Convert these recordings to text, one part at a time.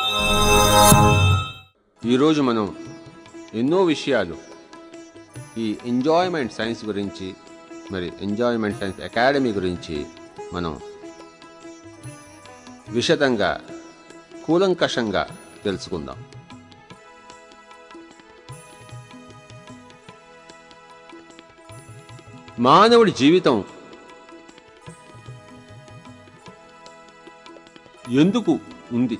ఈరోజు మనం ఎన్నో విషయాలు ఈ ఎంజాయ్మెంట్ సైన్స్ గురించి మరి ఎంజాయ్మెంట్ సైన్స్ అకాడమీ గురించి మనం విశదంగా కూలంకషంగా తెలుసుకుందాం మానవుడి జీవితం ఎందుకు ఉంది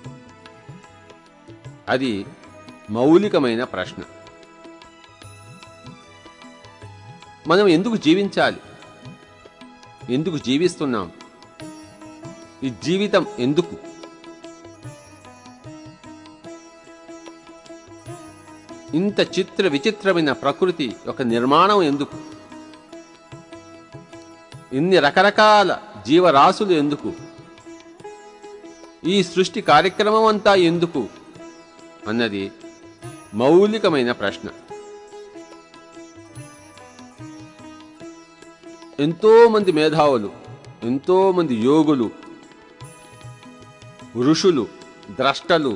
అది మౌలికమైన ప్రశ్న మనం ఎందుకు జీవించాలి ఎందుకు జీవిస్తున్నాం ఈ జీవితం ఎందుకు ఇంత చిత్ర విచిత్రమైన ప్రకృతి ఒక నిర్మాణం ఎందుకు ఇన్ని రకరకాల జీవరాశులు ఎందుకు ఈ సృష్టి కార్యక్రమం అంతా ఎందుకు అన్నది మౌలికమైన ప్రశ్న ఎంతో మంది మేధావులు ఎంతో మంది యోగులు ఋషులు ద్రష్టలు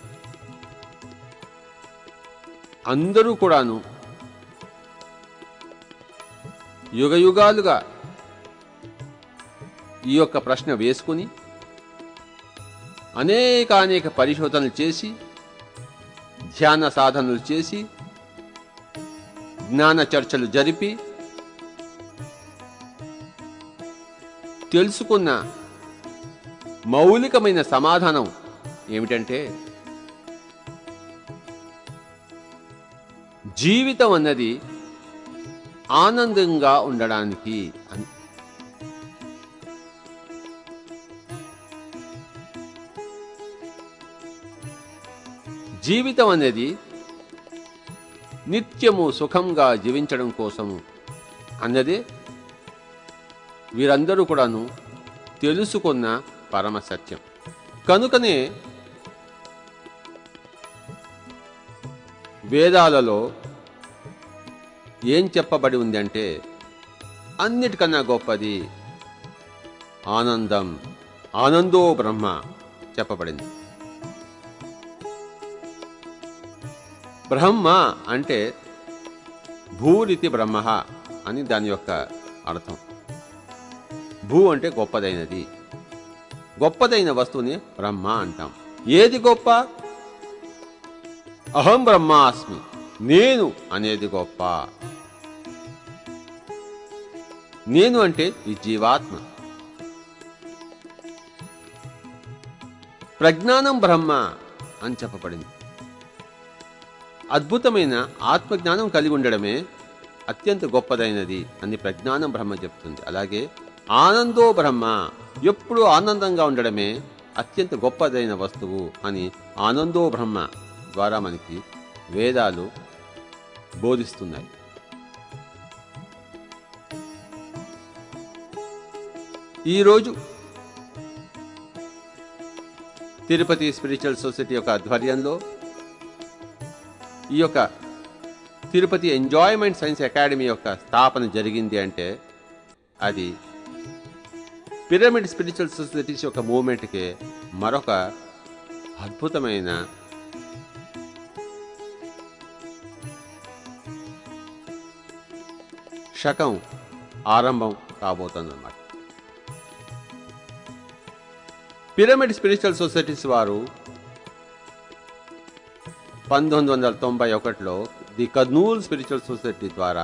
అందరూ కూడాను యుగయుగాలుగా ఈ యొక్క ప్రశ్న వేసుకుని అనేకానేక పరిశోధనలు చేసి ధ్యాన సాధనలు చేసి జ్ఞాన చర్చలు జరిపి తెలుసుకున్న మౌలికమైన సమాధానం ఏమిటంటే జీవితం అన్నది ఆనందంగా ఉండడానికి అని జీవితం అనేది నిత్యము సుఖంగా జీవించడం కోసము అన్నదే వీరందరూ కూడాను తెలుసుకున్న పరమ సత్యం కనుకనే వేదాలలో ఏం చెప్పబడి ఉందంటే అన్నిటికన్నా గొప్పది ఆనందం ఆనందో బ్రహ్మ చెప్పబడింది బ్రహ్మ అంటే భూరితి బ్రహ్మ అని దాని యొక్క అర్థం భూ అంటే గొప్పదైనది గొప్పదైన వస్తువుని బ్రహ్మ అంటాం ఏది గొప్ప అహం బ్రహ్మాస్మి నేను అనేది గొప్ప నేను అంటే ఈ జీవాత్మ ప్రజ్ఞానం బ్రహ్మ అని చెప్పబడింది అద్భుతమైన ఆత్మజ్ఞానం కలిగి ఉండడమే అత్యంత గొప్పదైనది అని ప్రజ్ఞానం బ్రహ్మ చెప్తుంది అలాగే ఆనందో బ్రహ్మ ఎప్పుడు ఆనందంగా ఉండడమే అత్యంత గొప్పదైన వస్తువు అని ఆనందో బ్రహ్మ ద్వారా మనకి వేదాలు బోధిస్తున్నాయి ఈరోజు తిరుపతి స్పిరిచువల్ సొసైటీ యొక్క ఆధ్వర్యంలో ఈ యొక్క తిరుపతి ఎంజాయ్మెంట్ సైన్స్ అకాడమీ యొక్క స్థాపన జరిగింది అంటే అది పిరమిడ్ స్పిరిచువల్ సొసైటీస్ యొక్క మూమెంట్కి మరొక అద్భుతమైన శకం ఆరంభం కాబోతుందన్నమాట పిరమిడ్ స్పిరిచువల్ సొసైటీస్ వారు పంతొమ్మిది వందల తొంభై ఒకటిలో ది కర్నూల్ స్పిరిచువల్ సొసైటీ ద్వారా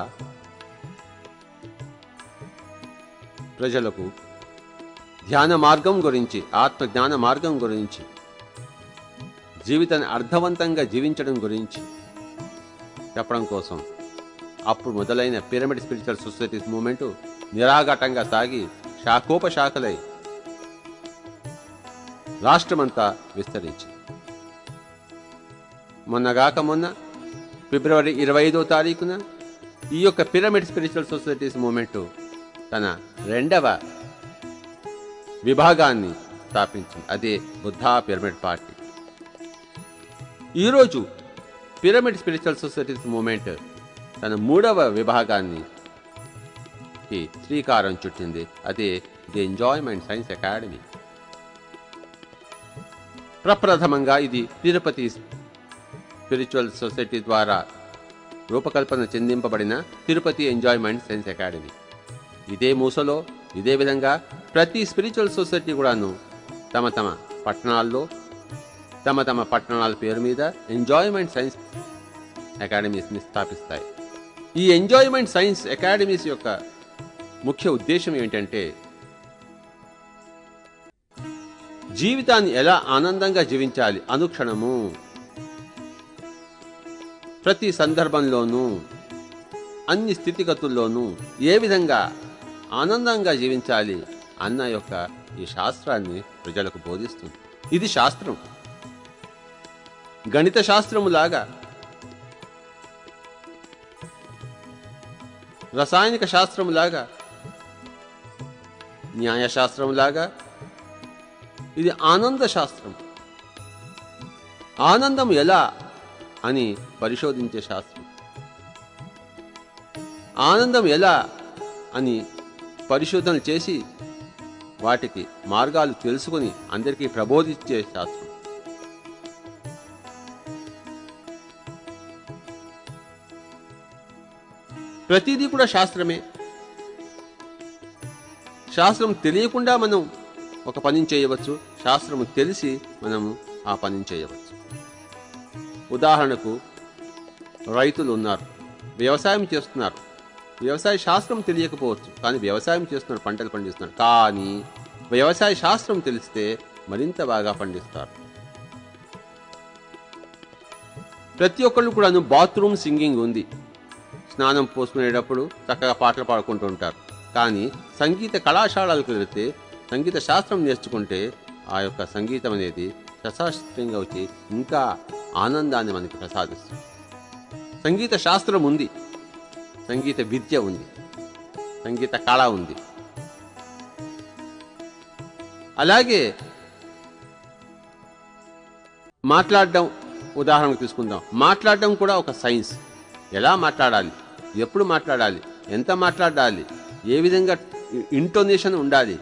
ప్రజలకు ధ్యాన మార్గం గురించి ఆత్మ జ్ఞాన మార్గం గురించి జీవితాన్ని అర్థవంతంగా జీవించడం గురించి చెప్పడం కోసం అప్పుడు మొదలైన పిరమిడ్ స్పిరిచువల్ సొసైటీస్ మూమెంట్ నిరాఘాటంగా సాగి శాఖోపశాఖలై రాష్ట్రమంతా విస్తరించింది మొన్నగాక మొన్న ఫిబ్రవరి ఇరవై ఐదో తారీఖున ఈ యొక్క పిరమిడ్ స్పిరిచువల్ సొసైటీస్ మూమెంట్ తన రెండవ విభాగాన్ని స్థాపించింది అదే బుద్ధా పిరమిడ్ పార్టీ ఈరోజు పిరమిడ్ స్పిరిచువల్ సొసైటీస్ మూమెంట్ తన మూడవ విభాగాన్ని కి శ్రీకారం చుట్టింది అదే ది ఎంజాయ్మెంట్ సైన్స్ అకాడమీ ప్రప్రథమంగా ఇది తిరుపతి స్పిరిచువల్ సొసైటీ ద్వారా రూపకల్పన చెందింపబడిన తిరుపతి ఎంజాయ్మెంట్ సైన్స్ అకాడమీ ఇదే మూసలో ఇదే విధంగా ప్రతి స్పిరిచువల్ సొసైటీ కూడాను తమ తమ పట్టణాల్లో తమ తమ పట్టణాల పేరు మీద ఎంజాయ్మెంట్ సైన్స్ అకాడమీస్ని స్థాపిస్తాయి ఈ ఎంజాయ్మెంట్ సైన్స్ అకాడమీస్ యొక్క ముఖ్య ఉద్దేశం ఏమిటంటే జీవితాన్ని ఎలా ఆనందంగా జీవించాలి అనుక్షణము ప్రతి సందర్భంలోనూ అన్ని స్థితిగతుల్లోనూ ఏ విధంగా ఆనందంగా జీవించాలి అన్న యొక్క ఈ శాస్త్రాన్ని ప్రజలకు బోధిస్తుంది ఇది శాస్త్రం గణిత శాస్త్రములాగా రసాయనిక శాస్త్రములాగా న్యాయశాస్త్రములాగా ఇది ఆనంద శాస్త్రం ఆనందం ఎలా అని పరిశోధించే శాస్త్రం ఆనందం ఎలా అని పరిశోధన చేసి వాటికి మార్గాలు తెలుసుకొని అందరికీ ప్రబోధించే శాస్త్రం ప్రతిదీ కూడా శాస్త్రమే శాస్త్రం తెలియకుండా మనం ఒక పనిని చేయవచ్చు శాస్త్రం తెలిసి మనము ఆ పనిని చేయవచ్చు ఉదాహరణకు రైతులు ఉన్నారు వ్యవసాయం చేస్తున్నారు వ్యవసాయ శాస్త్రం తెలియకపోవచ్చు కానీ వ్యవసాయం చేస్తున్నారు పంటలు పండిస్తున్నారు కానీ వ్యవసాయ శాస్త్రం తెలిస్తే మరింత బాగా పండిస్తారు ప్రతి ఒక్కళ్ళు కూడాను బాత్రూమ్ సింగింగ్ ఉంది స్నానం పోసుకునేటప్పుడు చక్కగా పాటలు పాడుకుంటూ ఉంటారు కానీ సంగీత కళాశాలలకు వెళితే సంగీత శాస్త్రం నేర్చుకుంటే ఆ యొక్క సంగీతం అనేది శశాస్త్రంగా వచ్చి ఇంకా ఆనందాన్ని మనకి ప్రసాదిస్తుంది సంగీత శాస్త్రం ఉంది సంగీత విద్య ఉంది సంగీత కళ ఉంది అలాగే మాట్లాడడం ఉదాహరణకు తీసుకుందాం మాట్లాడడం కూడా ఒక సైన్స్ ఎలా మాట్లాడాలి ఎప్పుడు మాట్లాడాలి ఎంత మాట్లాడాలి ఏ విధంగా ఇంటోనేషన్ ఉండాలి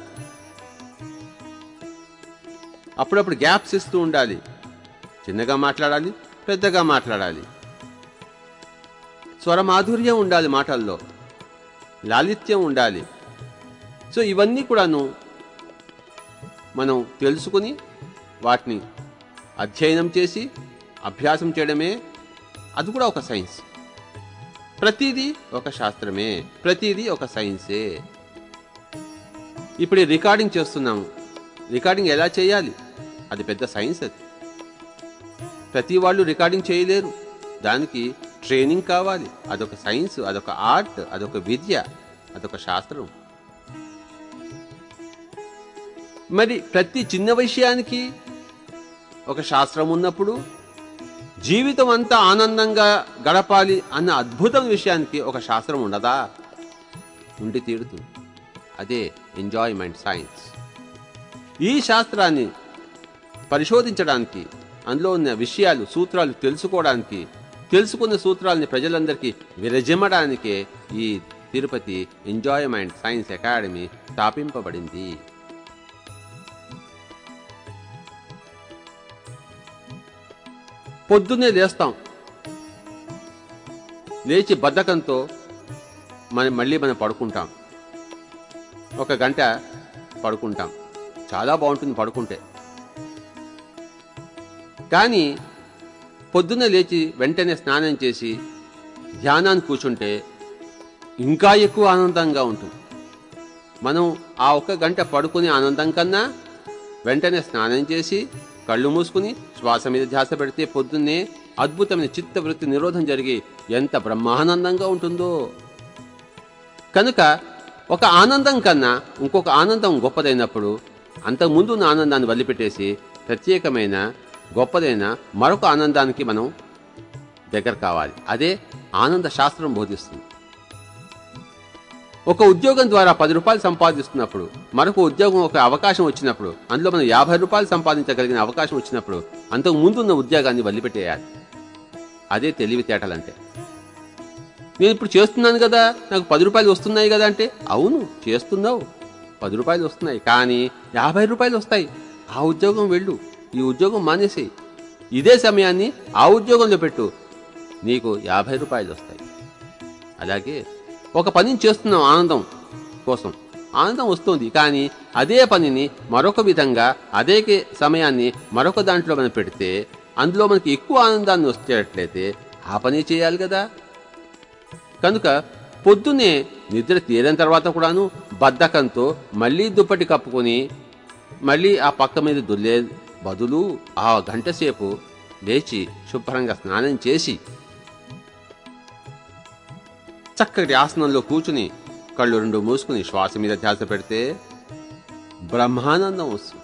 అప్పుడప్పుడు గ్యాప్స్ ఇస్తూ ఉండాలి చిన్నగా మాట్లాడాలి పెద్దగా మాట్లాడాలి స్వరమాధుర్యం ఉండాలి మాటల్లో లాలిత్యం ఉండాలి సో ఇవన్నీ కూడాను మనం తెలుసుకుని వాటిని అధ్యయనం చేసి అభ్యాసం చేయడమే అది కూడా ఒక సైన్స్ ప్రతిదీ ఒక శాస్త్రమే ప్రతిదీ ఒక సైన్సే ఇప్పుడు ఈ రికార్డింగ్ చేస్తున్నాము రికార్డింగ్ ఎలా చేయాలి అది పెద్ద సైన్స్ అది ప్రతి వాళ్ళు రికార్డింగ్ చేయలేరు దానికి ట్రైనింగ్ కావాలి అదొక సైన్స్ అదొక ఆర్ట్ అదొక విద్య అదొక శాస్త్రం మరి ప్రతి చిన్న విషయానికి ఒక శాస్త్రం ఉన్నప్పుడు జీవితం అంతా ఆనందంగా గడపాలి అన్న అద్భుతం విషయానికి ఒక శాస్త్రం ఉండదా ఉండి తీరుతుంది అదే ఎంజాయ్మెంట్ సైన్స్ ఈ శాస్త్రాన్ని పరిశోధించడానికి అందులో ఉన్న విషయాలు సూత్రాలు తెలుసుకోవడానికి తెలుసుకున్న సూత్రాలని ప్రజలందరికీ విరజిమ్మడానికే ఈ తిరుపతి ఎంజాయ్మెంట్ సైన్స్ అకాడమీ స్థాపింపబడింది పొద్దున్నే లేస్తాం లేచి బద్ధకంతో మనం మళ్ళీ మనం పడుకుంటాం ఒక గంట పడుకుంటాం చాలా బాగుంటుంది పడుకుంటే కానీ పొద్దున్న లేచి వెంటనే స్నానం చేసి ధ్యానాన్ని కూర్చుంటే ఇంకా ఎక్కువ ఆనందంగా ఉంటుంది మనం ఆ ఒక్క గంట పడుకునే ఆనందం కన్నా వెంటనే స్నానం చేసి కళ్ళు మూసుకుని శ్వాస మీద ధ్యాస పెడితే పొద్దున్నే అద్భుతమైన చిత్తవృత్తి నిరోధం జరిగి ఎంత బ్రహ్మానందంగా ఉంటుందో కనుక ఒక ఆనందం కన్నా ఇంకొక ఆనందం గొప్పదైనప్పుడు అంతకుముందు ఉన్న ఆనందాన్ని వదిలిపెట్టేసి ప్రత్యేకమైన గొప్పదైన మరొక ఆనందానికి మనం దగ్గర కావాలి అదే ఆనంద శాస్త్రం బోధిస్తుంది ఒక ఉద్యోగం ద్వారా పది రూపాయలు సంపాదిస్తున్నప్పుడు మరొక ఉద్యోగం ఒక అవకాశం వచ్చినప్పుడు అందులో మనం యాభై రూపాయలు సంపాదించగలిగిన అవకాశం వచ్చినప్పుడు అంతకు ముందున్న ఉద్యోగాన్ని వదిలిపెట్టేయాలి అదే తెలివితేటలంటే నేను ఇప్పుడు చేస్తున్నాను కదా నాకు పది రూపాయలు వస్తున్నాయి కదా అంటే అవును చేస్తున్నావు పది రూపాయలు వస్తున్నాయి కానీ యాభై రూపాయలు వస్తాయి ఆ ఉద్యోగం వెళ్ళు ఈ ఉద్యోగం మానేసేయి ఇదే సమయాన్ని ఆ ఉద్యోగంలో పెట్టు నీకు యాభై రూపాయలు వస్తాయి అలాగే ఒక పనిని చేస్తున్నాం ఆనందం కోసం ఆనందం వస్తుంది కానీ అదే పనిని మరొక విధంగా అదే కే- సమయాన్ని మరొక దాంట్లో మనం పెడితే అందులో మనకి ఎక్కువ ఆనందాన్ని వచ్చేటట్లయితే ఆ పని చేయాలి కదా కనుక పొద్దున్నే నిద్ర తీరిన తర్వాత కూడాను బద్ధకంతో మళ్ళీ దుప్పటి కప్పుకొని మళ్ళీ ఆ పక్క మీద దుల్లే బదులు ఆ గంట సేపు లేచి శుభ్రంగా స్నానం చేసి చక్కటి ఆసనంలో కూర్చుని కళ్ళు రెండు మూసుకుని శ్వాస మీద ధ్యాస పెడితే బ్రహ్మానందం వస్తుంది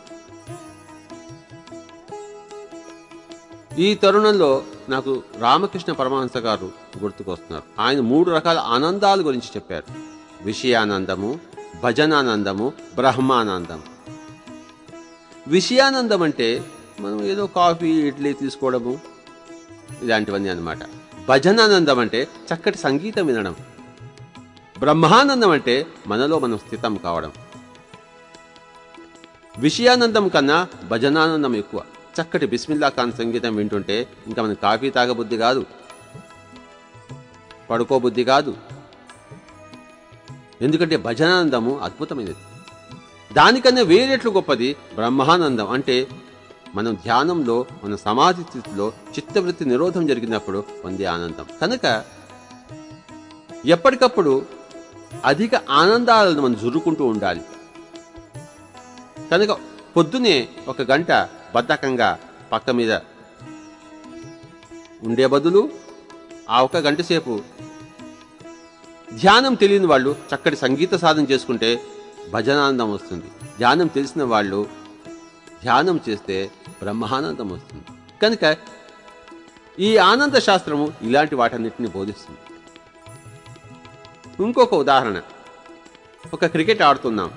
ఈ తరుణంలో నాకు రామకృష్ణ పరమహంస గారు గుర్తుకొస్తున్నారు ఆయన మూడు రకాల ఆనందాల గురించి చెప్పారు విషయానందము భజనానందము బ్రహ్మానందం విషయానందం అంటే మనం ఏదో కాఫీ ఇడ్లీ తీసుకోవడము ఇలాంటివన్నీ అన్నమాట భజనానందం అంటే చక్కటి సంగీతం వినడం బ్రహ్మానందం అంటే మనలో మనం స్థితం కావడం విషయానందం కన్నా భజనానందం ఎక్కువ చక్కటి బిస్మిల్లా ఖాన్ సంగీతం వింటుంటే ఇంకా మనకి కాఫీ తాగబుద్ధి కాదు పడుకోబుద్ధి కాదు ఎందుకంటే భజనానందము అద్భుతమైనది దానికన్నా వేరేట్లు గొప్పది బ్రహ్మానందం అంటే మనం ధ్యానంలో మన సమాధి స్థితిలో చిత్తవృత్తి నిరోధం జరిగినప్పుడు పొందే ఆనందం కనుక ఎప్పటికప్పుడు అధిక ఆనందాలను మనం జురుకుంటూ ఉండాలి కనుక పొద్దునే ఒక గంట బద్ధకంగా పక్క మీద ఉండే బదులు ఆ ఒక గంట సేపు ధ్యానం తెలియని వాళ్ళు చక్కటి సంగీత సాధన చేసుకుంటే భజనానందం వస్తుంది ధ్యానం తెలిసిన వాళ్ళు ధ్యానం చేస్తే బ్రహ్మానందం వస్తుంది కనుక ఈ ఆనంద శాస్త్రము ఇలాంటి వాటన్నిటిని బోధిస్తుంది ఇంకొక ఉదాహరణ ఒక క్రికెట్ ఆడుతున్నాం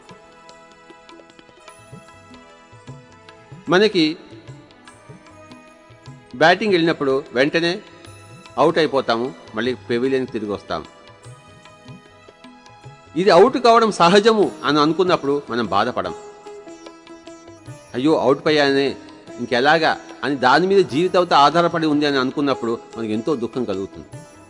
మనకి బ్యాటింగ్ వెళ్ళినప్పుడు వెంటనే అవుట్ అయిపోతాము మళ్ళీ పెవిలియన్ తిరిగి వస్తాము ఇది అవుట్ కావడం సహజము అని అనుకున్నప్పుడు మనం బాధపడం అయ్యో అవుట్ పోయానే ఇంకెలాగా అని దాని మీద జీవితంతో ఆధారపడి ఉంది అని అనుకున్నప్పుడు మనకి ఎంతో దుఃఖం కలుగుతుంది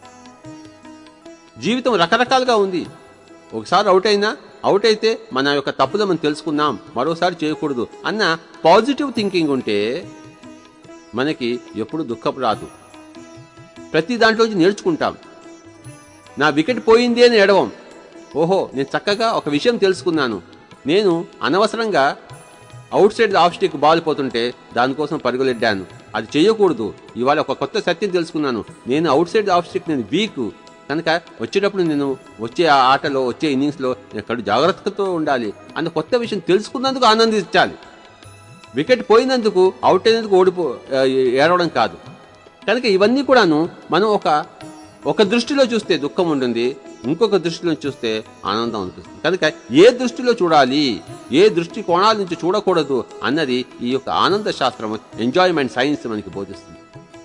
జీవితం రకరకాలుగా ఉంది ఒకసారి అవుట్ అయినా అవుట్ అయితే మన యొక్క తప్పులు మనం తెలుసుకున్నాం మరోసారి చేయకూడదు అన్న పాజిటివ్ థింకింగ్ ఉంటే మనకి ఎప్పుడు దుఃఖపు రాదు ప్రతి దాంట్లోంచి నేర్చుకుంటాం నా వికెట్ పోయింది అని ఎడవం ఓహో నేను చక్కగా ఒక విషయం తెలుసుకున్నాను నేను అనవసరంగా outside off stick ball పోతుంటే దానికోసం పరుగులెడ్డాను అది చేయకూడదు ఇవాళ ఒక కొత్త సత్యం తెలుసుకున్నాను నేను అవుట్ సైడ్ ఆఫ్ స్టిక్ నేను వీక్ కనుక వచ్చేటప్పుడు నేను వచ్చే ఆ ఆటలో వచ్చే ఇన్నింగ్స్లో ఎక్కడ జాగ్రత్తతో ఉండాలి అన్న కొత్త విషయం తెలుసుకున్నందుకు ఆనందించాలి వికెట్ పోయినందుకు అవుట్ అయినందుకు ఓడిపో ఆ, ఏడవడం కాదు కనుక ఇవన్నీ కూడాను మనం ఒక ఒక దృష్టిలో చూస్తే దుఃఖం ఉంటుంది ఇంకొక దృష్టిలో చూస్తే ఆనందం అనిపిస్తుంది కనుక ఏ దృష్టిలో చూడాలి ఏ దృష్టి కోణాల నుంచి చూడకూడదు అన్నది ఈ యొక్క ఆనంద శాస్త్రం ఎంజాయ్మెంట్ సైన్స్ మనకి బోధిస్తుంది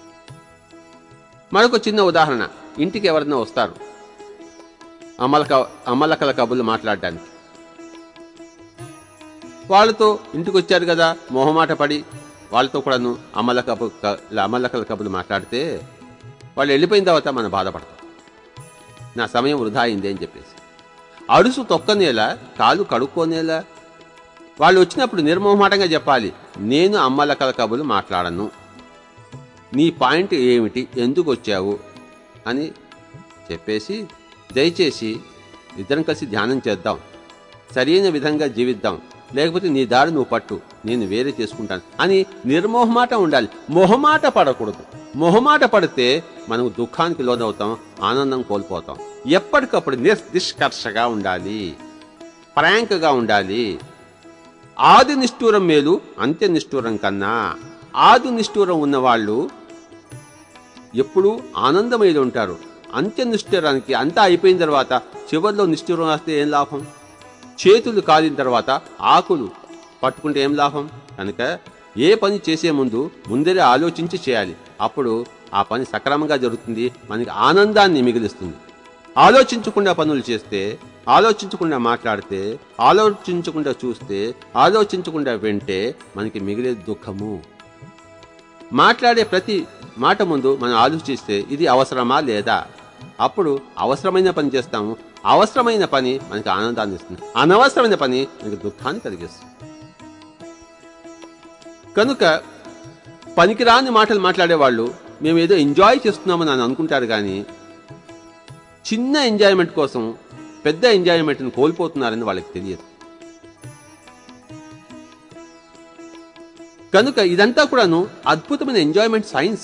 మరొక చిన్న ఉదాహరణ ఇంటికి ఎవరైనా వస్తారు అమలక అమలకల కబుర్లు మాట్లాడడానికి వాళ్ళతో ఇంటికి వచ్చారు కదా మొహమాట పడి వాళ్ళతో కూడాను అమల కబు క- అమలకల కబులు మాట్లాడితే వాళ్ళు వెళ్ళిపోయిన తర్వాత మనం బాధపడతాం నా సమయం వృధా అయింది అని చెప్పేసి అడుసు తొక్కనేలా కాలు కడుక్కోనేలా వాళ్ళు వచ్చినప్పుడు నిర్మోహమాటంగా చెప్పాలి నేను అమ్మలకల కబులు మాట్లాడను నీ పాయింట్ ఏమిటి ఎందుకు వచ్చావు అని చెప్పేసి దయచేసి ఇద్దరం కలిసి ధ్యానం చేద్దాం సరైన విధంగా జీవిద్దాం లేకపోతే నీ దారి నువ్వు పట్టు నేను వేరే చేసుకుంటాను అని నిర్మోహమాట ఉండాలి మొహమాట పడకూడదు మొహమాట పడితే మనం దుఃఖానికి లోనవుతాం ఆనందం కోల్పోతాం ఎప్పటికప్పుడు నిస్ నిష్కర్షగా ఉండాలి ఫ్రాంక్గా ఉండాలి ఆది నిష్ఠూరం మేలు అంత్య నిష్ఠూరం కన్నా ఆది నిష్ఠూరం ఉన్నవాళ్ళు ఎప్పుడూ ఆనందమైలు ఉంటారు అంత్య నిష్ఠూరానికి అంతా అయిపోయిన తర్వాత చివరిలో నిష్ఠూరం వస్తే ఏం లాభం చేతులు కాలిన తర్వాత ఆకులు పట్టుకుంటే ఏం లాభం కనుక ఏ పని చేసే ముందు ముందరే ఆలోచించి చేయాలి అప్పుడు ఆ పని సక్రమంగా జరుగుతుంది మనకి ఆనందాన్ని మిగిలిస్తుంది ఆలోచించకుండా పనులు చేస్తే ఆలోచించకుండా మాట్లాడితే ఆలోచించకుండా చూస్తే ఆలోచించకుండా వింటే మనకి మిగిలే దుఃఖము మాట్లాడే ప్రతి మాట ముందు మనం ఆలోచిస్తే ఇది అవసరమా లేదా అప్పుడు అవసరమైన పని చేస్తాము అవసరమైన పని మనకి ఆనందాన్ని ఇస్తుంది అనవసరమైన పని మనకి దుఃఖాన్ని కలిగిస్తుంది కనుక పనికిరాని మాటలు మాట్లాడేవాళ్ళు మేము ఏదో ఎంజాయ్ చేస్తున్నామని అని అనుకుంటారు కానీ చిన్న ఎంజాయ్మెంట్ కోసం పెద్ద ఎంజాయ్మెంట్ని కోల్పోతున్నారని వాళ్ళకి తెలియదు కనుక ఇదంతా కూడాను అద్భుతమైన ఎంజాయ్మెంట్ సైన్స్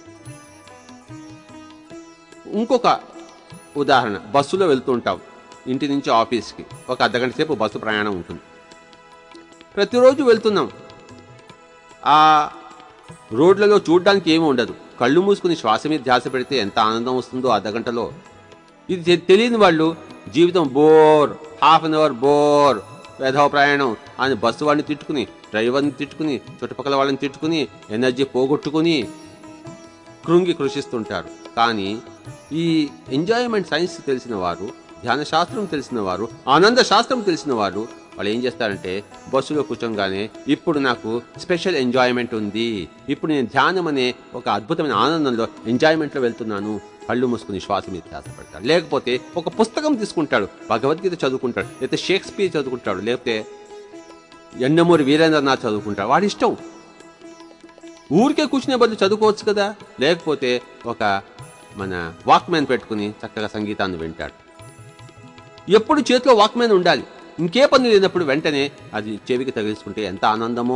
ఇంకొక ఉదాహరణ బస్సులో వెళ్తూ ఉంటాం ఇంటి నుంచి ఆఫీస్కి ఒక అర్ధగంట సేపు బస్సు ప్రయాణం ఉంటుంది ప్రతిరోజు వెళ్తున్నాం ఆ రోడ్లలో చూడడానికి ఏమీ ఉండదు కళ్ళు మూసుకుని శ్వాస మీద ధ్యాస పెడితే ఎంత ఆనందం వస్తుందో అర్ధగంటలో ఇది తె- తెలియని వాళ్ళు జీవితం bore half an hour bore వేధవ ప్రయాణం అని బస్సు వాడిని తిట్టుకుని డ్రైవర్ని తిట్టుకుని చుట్టుపక్కల వాళ్ళని తిట్టుకుని ఎనర్జీ పోగొట్టుకుని కృంగి కృషిస్తుంటారు కానీ ఈ ఎంజాయ్మెంట్ సైన్స్ తెలిసిన వారు ధ్యాన శాస్త్రం తెలిసిన వారు ఆనంద శాస్త్రం తెలిసిన వారు వాళ్ళు ఏం చేస్తారంటే బస్సులో కూర్చోగానే ఇప్పుడు నాకు స్పెషల్ ఎంజాయ్మెంట్ ఉంది ఇప్పుడు నేను ధ్యానం అనే ఒక అద్భుతమైన ఆనందంలో ఎంజాయ్మెంట్లో వెళ్తున్నాను కళ్ళు మూసుకుని శ్వాస మీద ధ్యాస పెడతాడు లేకపోతే ఒక పుస్తకం తీసుకుంటాడు భగవద్గీత చదువుకుంటాడు లేకపోతే షేక్స్పియర్ చదువుకుంటాడు లేకపోతే ఎండమూరి వీరేంద్రనాథ్ చదువుకుంటాడు వాడి ఇష్టం ఊరికే కూర్చునే బదులు చదువుకోవచ్చు కదా లేకపోతే ఒక మన వాక్మ్యాన్ పెట్టుకుని చక్కగా సంగీతాన్ని వింటాడు ఎప్పుడు చేతిలో వాక్మ్యాన్ ఉండాలి ఇంకే పని లేనప్పుడు వెంటనే అది చెవికి తగిలించుకుంటే ఎంత ఆనందమో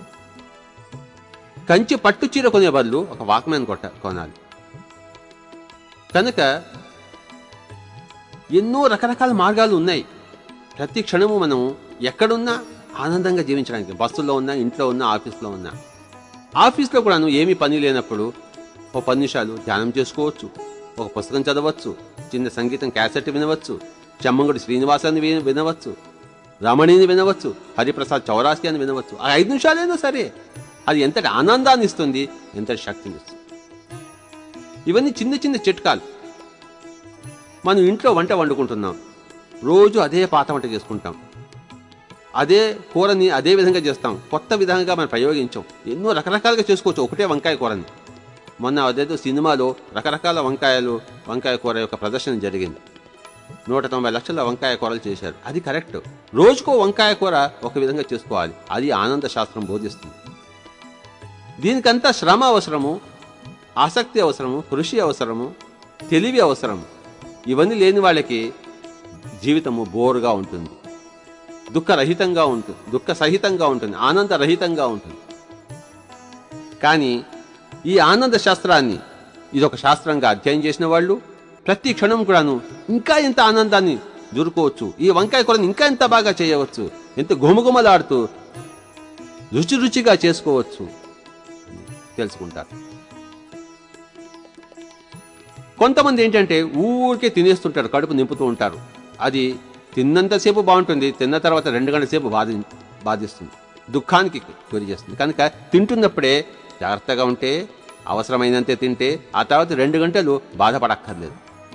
కంచి పట్టు చీర కొనే బదులు ఒక వాక్మ్యాన్ కొట్ట కొనాలి కనుక ఎన్నో రకరకాల మార్గాలు ఉన్నాయి ప్రతి క్షణము మనం ఎక్కడున్నా ఆనందంగా జీవించడానికి బస్సులో ఉన్నా ఇంట్లో ఉన్నా ఆఫీస్లో ఉన్నా ఆఫీస్లో కూడాను ఏమీ పని లేనప్పుడు ఒక పది నిమిషాలు ధ్యానం చేసుకోవచ్చు ఒక పుస్తకం చదవచ్చు చిన్న సంగీతం క్యాసెట్ వినవచ్చు చెమ్మంగుడి శ్రీనివాసాన్ని విన- వినవచ్చు రమణిని వినవచ్చు హరిప్రసాద్ చౌరాసి అని వినవచ్చు ఆ ఐదు నిమిషాలైనా సరే అది ఎంతటి ఆనందాన్ని ఇస్తుంది ఎంతటి శక్తిని ఇస్తుంది ఇవన్నీ చిన్న చిన్న చిట్కాలు మనం ఇంట్లో వంట వండుకుంటున్నాం రోజు అదే పాత వంట చేసుకుంటాం అదే కూరని అదే విధంగా చేస్తాం కొత్త విధంగా మనం ప్రయోగించాం ఎన్నో రకరకాలుగా చేసుకోవచ్చు ఒకటే వంకాయ కూరని మొన్న అదేదో సినిమాలో రకరకాల వంకాయలు వంకాయ కూర యొక్క ప్రదర్శన జరిగింది నూట తొంభై లక్షల వంకాయ కూరలు చేశారు అది కరెక్ట్ రోజుకో వంకాయ కూర ఒక విధంగా చేసుకోవాలి అది ఆనంద శాస్త్రం బోధిస్తుంది దీనికంతా శ్రమ అవసరము ఆసక్తి అవసరము కృషి అవసరము తెలివి అవసరము ఇవన్నీ లేని వాళ్ళకి జీవితము బోరుగా ఉంటుంది దుఃఖరహితంగా ఉంటుంది దుఃఖ సహితంగా ఉంటుంది ఆనందరహితంగా ఉంటుంది కానీ ఈ ఆనంద శాస్త్రాన్ని ఇది ఒక శాస్త్రంగా అధ్యయనం చేసిన వాళ్ళు ప్రతి క్షణం కూడాను ఇంకా ఎంత ఆనందాన్ని దొరుకోవచ్చు ఈ వంకాయ కూరని ఇంకా ఎంత బాగా చేయవచ్చు ఎంత గుమగుమలాడుతూ రుచి రుచిగా చేసుకోవచ్చు అని తెలుసుకుంటారు కొంతమంది ఏంటంటే ఊరికే తినేస్తుంటారు కడుపు నింపుతూ ఉంటారు అది తిన్నంతసేపు బాగుంటుంది తిన్న తర్వాత రెండు గంటల సేపు బాధి బాధిస్తుంది దుఃఖానికి గురి చేస్తుంది కనుక తింటున్నప్పుడే జాగ్రత్తగా ఉంటే అవసరమైనంతే తింటే ఆ తర్వాత రెండు గంటలు బాధపడక్కర్లేదు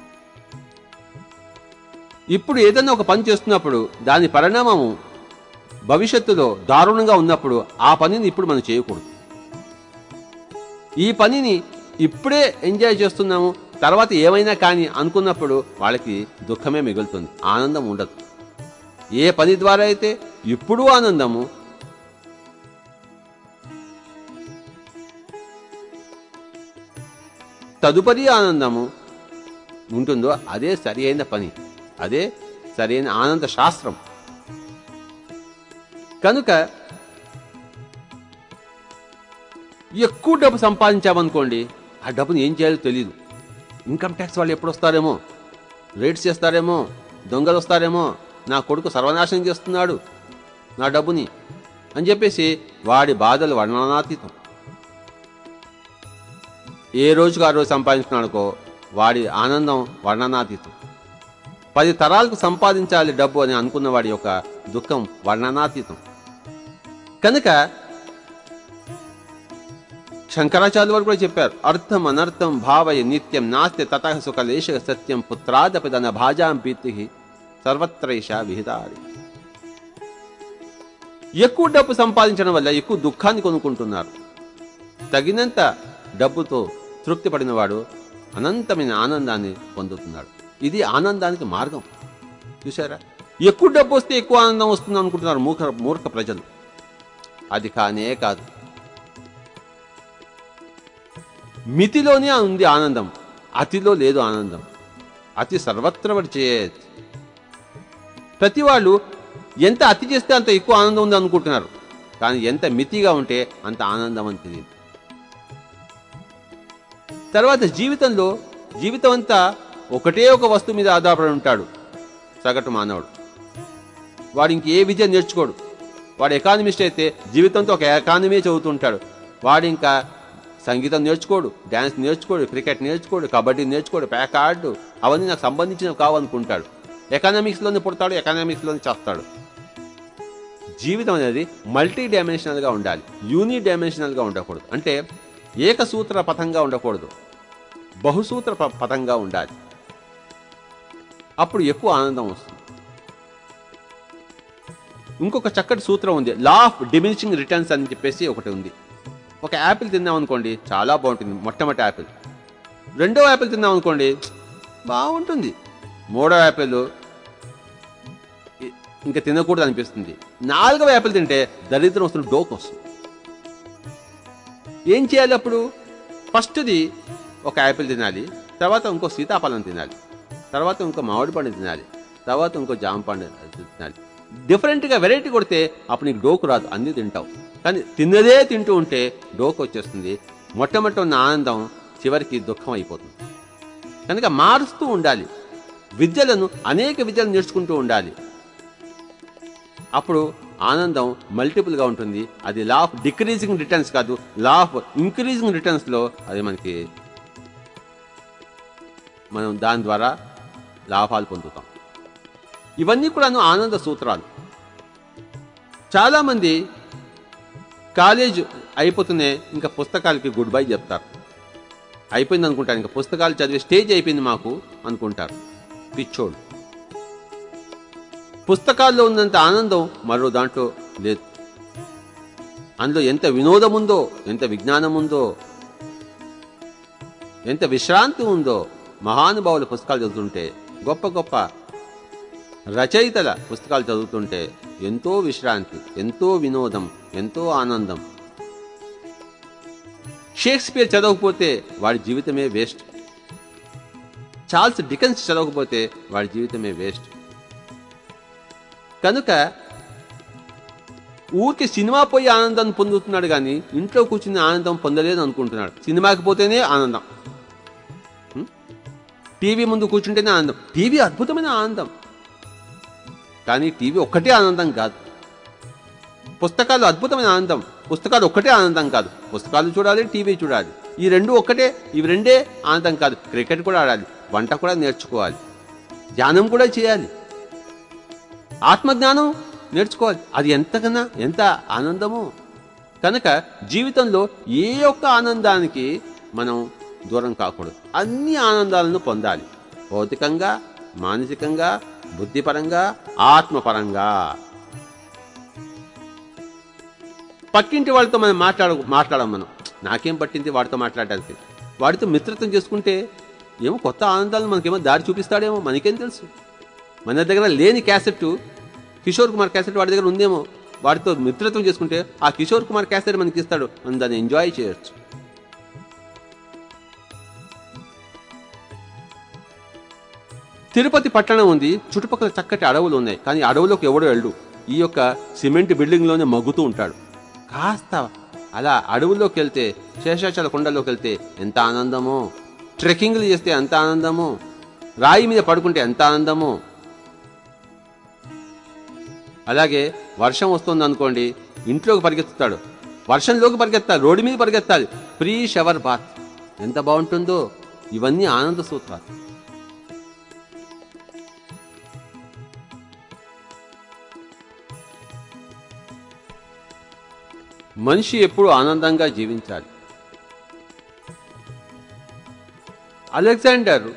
ఇప్పుడు ఏదైనా ఒక పని చేస్తున్నప్పుడు దాని పరిణామము భవిష్యత్తులో దారుణంగా ఉన్నప్పుడు ఆ పనిని ఇప్పుడు మనం చేయకూడదు ఈ పనిని ఇప్పుడే ఎంజాయ్ చేస్తున్నాము తర్వాత ఏమైనా కానీ అనుకున్నప్పుడు వాళ్ళకి దుఃఖమే మిగులుతుంది ఆనందం ఉండదు ఏ పని ద్వారా అయితే ఇప్పుడు ఆనందము తదుపరి ఆనందము ఉంటుందో అదే సరి అయిన పని అదే సరైన ఆనంద శాస్త్రం కనుక ఎక్కువ డబ్బు సంపాదించామనుకోండి ఆ డబ్బుని ఏం చేయాలో తెలియదు ఇన్కమ్ ట్యాక్స్ వాళ్ళు ఎప్పుడు వస్తారేమో రేట్స్ చేస్తారేమో దొంగలు వస్తారేమో నా కొడుకు సర్వనాశనం చేస్తున్నాడు నా డబ్బుని అని చెప్పేసి వాడి బాధలు వర్ణనాతీతం ఏ రోజుకు ఆ రోజు సంపాదించుకున్నాడుకో వాడి ఆనందం వర్ణనాతీతం పది తరాలకు సంపాదించాలి డబ్బు అని అనుకున్న వాడి యొక్క దుఃఖం వర్ణనాతీతం కనుక శంకరాచార్య వారు కూడా చెప్పారు అర్థం అనర్థం భావయ నిత్యం నాస్తి తత సుఖలేశ సత్యం పుత్రాదపిదన భాజాం ప్రీతి సర్వత్రైష విహితారి ఎక్కువ డబ్బు సంపాదించడం వల్ల ఎక్కువ దుఃఖాన్ని కొనుక్కుంటున్నారు తగినంత డబ్బుతో తృప్తి పడినవాడు అనంతమైన ఆనందాన్ని పొందుతున్నాడు ఇది ఆనందానికి మార్గం చూసారా ఎక్కువ డబ్బు వస్తే ఎక్కువ ఆనందం వస్తుంది అనుకుంటున్నారు మూర్ఖ మూర్ఖ ప్రజలు అది కానే కాదు మితిలోనే ఉంది ఆనందం అతిలో లేదు ఆనందం అతి సర్వత్ర చేత్ ప్రతి వాళ్ళు ఎంత అతి చేస్తే అంత ఎక్కువ ఆనందం ఉంది అనుకుంటున్నారు కానీ ఎంత మితిగా ఉంటే అంత ఆనందం అని తెలియదు తర్వాత జీవితంలో జీవితం అంతా ఒకటే ఒక వస్తువు మీద ఆధారపడి ఉంటాడు సగటు మానవుడు వాడు ఇంకే విద్య నేర్చుకోడు వాడు ఎకానమిస్ట్ అయితే జీవితంతో ఒక ఎకానమీ చదువుతుంటాడు వాడు ఇంకా సంగీతం నేర్చుకోడు డ్యాన్స్ నేర్చుకోడు క్రికెట్ నేర్చుకోడు కబడ్డీ నేర్చుకోడు ప్యాక్ ఆడు అవన్నీ నాకు సంబంధించినవి కావనుకుంటాడు ఎకనామిక్స్లోనే పుడతాడు ఎకనామిక్స్లోనే చేస్తాడు జీవితం అనేది మల్టీ డైమెన్షనల్గా ఉండాలి యూని డైమెన్షనల్గా ఉండకూడదు అంటే ఏకసూత్ర పథంగా ఉండకూడదు బహుసూత్ర ప- పథంగా ఉండాలి అప్పుడు ఎక్కువ ఆనందం వస్తుంది ఇంకొక చక్కటి సూత్రం ఉంది లా ఆఫ్ డిమినిషింగ్ రిటర్న్స్ అని చెప్పేసి ఒకటి ఉంది ఒక యాపిల్ తిన్నాం అనుకోండి చాలా బాగుంటుంది మొట్టమొదటి యాపిల్ రెండో యాపిల్ తిన్నాం అనుకోండి బాగుంటుంది మూడో యాపిల్ ఇ- ఇంకా తినకూడదు అనిపిస్తుంది నాలుగవ యాపిల్ తింటే దరిద్రం వస్తుంది డోక్ వస్తుంది ఏం చేయాలి అప్పుడు ఫస్ట్ది ఒక యాపిల్ తినాలి తర్వాత ఇంకో సీతాఫలం తినాలి తర్వాత ఇంకో మామిడి పండు తినాలి తర్వాత ఇంకో జామ పండు తినాలి డిఫరెంట్గా వెరైటీ కొడితే అప్పుడు నీకు డోకు రాదు అన్నీ తింటావు కానీ తిన్నదే తింటూ ఉంటే డోకు వచ్చేస్తుంది మొట్టమొదటి ఉన్న ఆనందం చివరికి దుఃఖం అయిపోతుంది కనుక మారుస్తూ ఉండాలి విద్యలను అనేక విద్యలు నేర్చుకుంటూ ఉండాలి అప్పుడు ఆనందం మల్టిపుల్గా ఉంటుంది అది లా ఆఫ్ డిక్రీజింగ్ రిటర్న్స్ కాదు లా ఆఫ్ ఇంక్రీజింగ్ రిటర్న్స్లో అది మనకి మనం దాని ద్వారా లాభాలు పొందుతాం ఇవన్నీ కూడాను ఆనంద సూత్రాలు చాలామంది కాలేజ్ అయిపోతూనే ఇంకా పుస్తకాలకి గుడ్ బై చెప్తారు అయిపోయింది అనుకుంటారు ఇంకా పుస్తకాలు చదివే స్టేజ్ అయిపోయింది మాకు అనుకుంటారు పిచ్చోడు పుస్తకాల్లో ఉన్నంత ఆనందం మరో దాంట్లో లేదు అందులో ఎంత వినోదం ఉందో ఎంత విజ్ఞానం ఉందో ఎంత విశ్రాంతి ఉందో మహానుభావుల పుస్తకాలు చదువుతుంటే గొప్ప గొప్ప రచయితల పుస్తకాలు చదువుతుంటే ఎంతో విశ్రాంతి ఎంతో వినోదం ఎంతో ఆనందం షేక్స్పియర్ చదవకపోతే వాడి జీవితమే వేస్ట్ చార్ల్స్ డికెన్స్ చదవకపోతే వాడి జీవితమే వేస్ట్ కనుక ఊరికి సినిమా పోయి ఆనందాన్ని పొందుతున్నాడు కానీ ఇంట్లో కూర్చుని ఆనందం పొందలేదు అనుకుంటున్నాడు సినిమాకి పోతేనే ఆనందం ఉం? టీవీ ముందు కూర్చుంటేనే ఆనందం టీవీ అద్భుతమైన ఆనందం కానీ టీవీ ఒక్కటే ఆనందం కాదు పుస్తకాలు అద్భుతమైన ఆనందం పుస్తకాలు ఒక్కటే ఆనందం కాదు పుస్తకాలు చూడాలి టీవీ చూడాలి ఈ రెండు ఒక్కటే ఇవి రెండే ఆనందం కాదు క్రికెట్ కూడా ఆడాలి వంట కూడా నేర్చుకోవాలి ధ్యానం కూడా చేయాలి ఆత్మజ్ఞానం నేర్చుకోవాలి అది ఎంతకన్నా ఎంత ఆనందమో కనుక జీవితంలో ఏ ఒక్క ఆనందానికి మనం దూరం కాకూడదు అన్ని ఆనందాలను పొందాలి భౌతికంగా మానసికంగా బుద్ధిపరంగా ఆత్మపరంగా పక్కింటి వాళ్ళతో మనం మాట్లాడ మాట్లాడం మనం నాకేం పట్టింది వాడితో మాట్లాడడానికి వాడితో మిత్రత్వం చేసుకుంటే ఏమో కొత్త ఆనందాలను మనకేమో దారి చూపిస్తాడేమో మనకేం తెలుసు మన దగ్గర లేని క్యాసెట్ కిషోర్ కుమార్ క్యాసెట్ వాడి దగ్గర ఉందేమో వాడితో మిత్రత్వం చేసుకుంటే ఆ కిషోర్ కుమార్ క్యాసెట్ మనకి ఇస్తాడు మనం దాన్ని ఎంజాయ్ చేయొచ్చు తిరుపతి పట్టణం ఉంది చుట్టుపక్కల చక్కటి అడవులు ఉన్నాయి కానీ అడవులోకి ఎవడో వెళ్ళు ఈ యొక్క సిమెంట్ బిల్డింగ్లోనే మగ్గుతూ ఉంటాడు కాస్త అలా అడవుల్లోకి వెళ్తే శేషాచల కొండలోకి వెళ్తే ఎంత ఆనందమో ట్రెక్కింగ్లు చేస్తే ఎంత ఆనందమో రాయి మీద పడుకుంటే ఎంత ఆనందమో అలాగే వర్షం వస్తుంది అనుకోండి ఇంట్లోకి పరిగెత్తుతాడు వర్షంలోకి పరిగెత్తాలి రోడ్డు మీద పరిగెత్తాలి ఫ్రీ షవర్ బాత్ ఎంత బాగుంటుందో ఇవన్నీ ఆనంద సూత్రాలు మనిషి ఎప్పుడు ఆనందంగా జీవించాలి అలెగ్జాండర్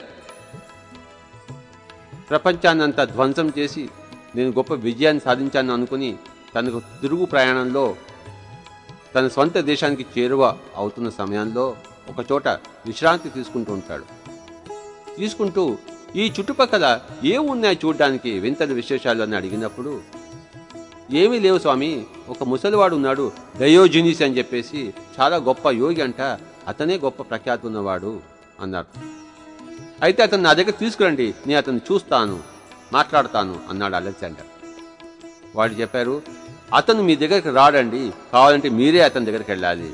ప్రపంచాన్నంతా ధ్వంసం చేసి నేను గొప్ప విజయాన్ని సాధించాను అనుకుని తనకు తిరుగు ప్రయాణంలో తన స్వంత దేశానికి చేరువ అవుతున్న సమయంలో ఒక చోట విశ్రాంతి తీసుకుంటూ ఉంటాడు తీసుకుంటూ ఈ చుట్టుపక్కల ఏమున్నాయి చూడడానికి వింతల విశేషాలు అని అడిగినప్పుడు ఏమీ లేవు స్వామి ఒక ముసలివాడు ఉన్నాడు డయోజినిస్ అని చెప్పేసి చాలా గొప్ప యోగి అంట అతనే గొప్ప ప్రఖ్యాతి ఉన్నవాడు అన్నారు అయితే అతను నా దగ్గర తీసుకురండి నేను అతన్ని చూస్తాను మాట్లాడతాను అన్నాడు అలెగ్జాండర్ వాడు చెప్పారు అతను మీ దగ్గరికి రాడండి కావాలంటే మీరే అతని దగ్గరికి వెళ్ళాలి